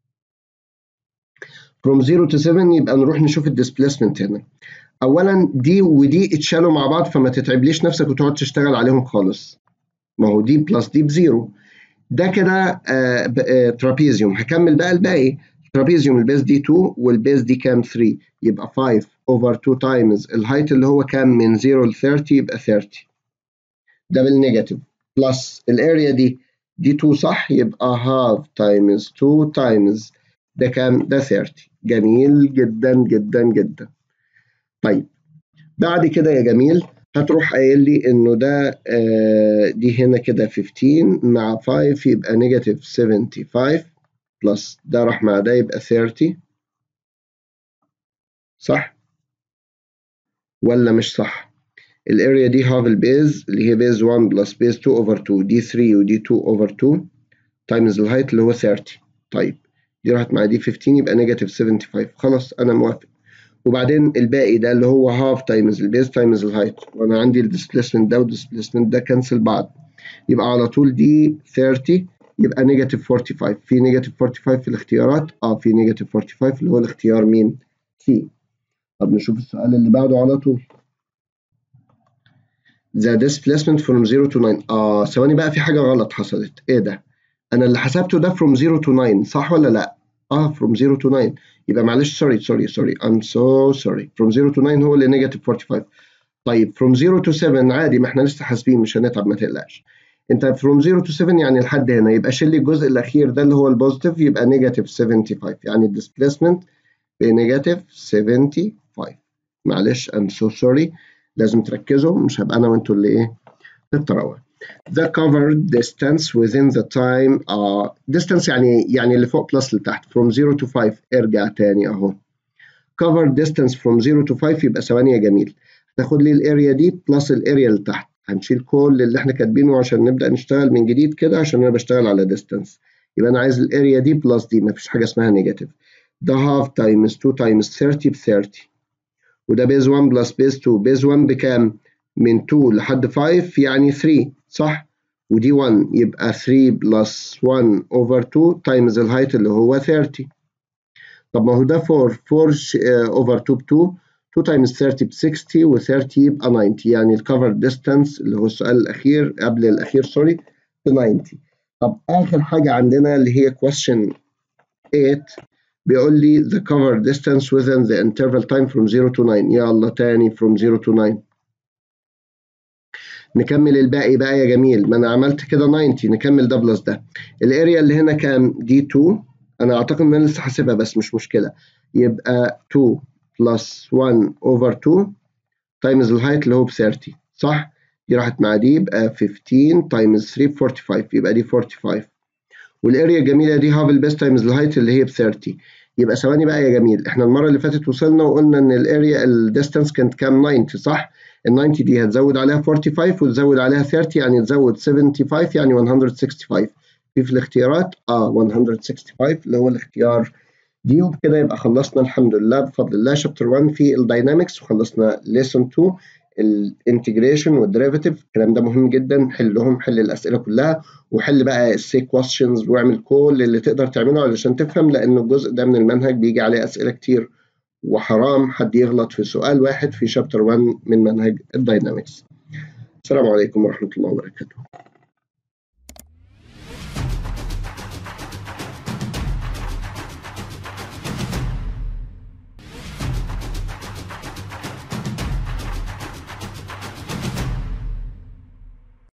from 0 to 7 يبقى نروح نشوف الديسبيسمنت هنا اولا دي ودي اتشالوا مع بعض فما تتعبليش نفسك وتقعد تشتغل عليهم خالص ما هو دي بلس دي بزيرو ده كده آه آه ترابيزيوم هكمل بقى الباقي ترابيزيوم البيز دي 2 والبيز دي كام 3 يبقى 5 اوفر 2 تايمز الهايت اللي هو كام من 0 ل 30 يبقى 30 ده بالنيجاتيف بلس الاريا دي دي 2 صح يبقى هاف تايمز 2 تايمز ده كام ده 30 جميل جدا جدا جدا طيب بعد كده يا جميل هتروح قايل لي انه ده آه دي هنا كده 15 مع 5 يبقى نيجاتيف 75 بلس ده راح مع ده يبقى 30 صح ولا مش صح الاريا دي هاف البيز اللي هي بيز 1 بلس بيز 2 اوفر 2 دي 3 ودي 2 اوفر 2 تايمز الهايت اللي هو 30 طيب دي راحت مع دي 15 يبقى نيجاتيف 75 خلاص انا موافق وبعدين الباقي ده اللي هو هاف تايمز البيز تايمز الهايت وانا عندي الديسبيسمنت ده والديسبيسمنت ده كنسل بعض يبقى على طول دي 30 يبقى نيجاتيف 45 في نيجاتيف 45 في الاختيارات اه في نيجاتيف 45 اللي هو الاختيار مين سي طب نشوف السؤال اللي بعده على طول the displacement from 0 to 9 اه ثواني بقى في حاجه غلط حصلت ايه ده انا اللي حسبته ده from 0 to 9 صح ولا لا اه from 0 to 9 يبقى معلش سوري سوري سوري I'm so sorry from 0 to 9 هو اللي نيجاتيف 45 طيب from 0 to 7 عادي ما احنا لسه حاسبين مش هنتعب ما تقلقش انت from 0 to 7 يعني لحد هنا يبقى شيل لي الجزء الاخير ده اللي هو البوزيتيف يبقى نيجاتيف 75 يعني الديسبيسمنت بنيجاتيف 75 معلش I'm so sorry لازم تركزوا مش هبقى انا وانتوا اللي ايه نتروى the covered distance within the time uh, distance يعني يعني اللي فوق بلس لتحت from 0 to 5 ارجع تاني اهو covered distance from 0 to 5 يبقى ثواني يا جميل هتاخد لي الاريا دي بلس الاريا اللي تحت هنشيل كل اللي احنا كاتبينه عشان نبدا نشتغل من جديد كده عشان انا بشتغل على distance يبقى انا عايز الاريا دي بلس دي مفيش حاجه اسمها نيجاتيف ده half times 2 times 30 ب 30 وده بيز 1 بلس بيز 2 بيز 1 بكام؟ من 2 لحد 5 يعني 3 صح؟ ودي 1 يبقى 3 بلس 1 اوفر 2 تايمز الهايت اللي هو 30 طب ما هو ده 4 4 اوفر 2 ب 2 2 تايمز 30 ب 60 و30 يبقى 90 يعني الكفر ديستانس اللي هو السؤال الاخير قبل الاخير سوري ب 90 طب اخر حاجه عندنا اللي هي question 8 بيقول لي the cover distance within the interval time from 0 to 9 يلا تاني from 0 to 9 نكمل الباقي بقى يا جميل ما انا عملت كده 90 نكمل ده بلس ده الاريا اللي هنا كام دي 2 انا اعتقد ان انا لسه حاسبها بس مش مشكله يبقى 2 بلس 1 اوفر 2 تايمز الهايت اللي هو ب 30 صح دي راحت مع دي يبقى 15 تايمز 3 ب 45 يبقى دي 45 والاريا الجميله دي هاف البيست تايمز الهايت اللي هي ب 30 يبقى ثواني بقى يا جميل احنا المره اللي فاتت وصلنا وقلنا ان الاريا الديستانس كانت كام 90 صح ال 90 دي هتزود عليها 45 وتزود عليها 30 يعني تزود 75 يعني 165 في في الاختيارات اه 165 اللي هو الاختيار دي وبكده يبقى خلصنا الحمد لله بفضل الله شابتر 1 في الداينامكس وخلصنا ليسون 2 الانتجريشن والديريفاتيف الكلام ده مهم جدا حلهم حل الاسئله كلها وحل بقى السي كويستشنز واعمل كل اللي تقدر تعمله علشان تفهم لان الجزء ده من المنهج بيجي عليه اسئله كتير وحرام حد يغلط في سؤال واحد في شابتر 1 من منهج الداينامكس السلام عليكم ورحمه الله وبركاته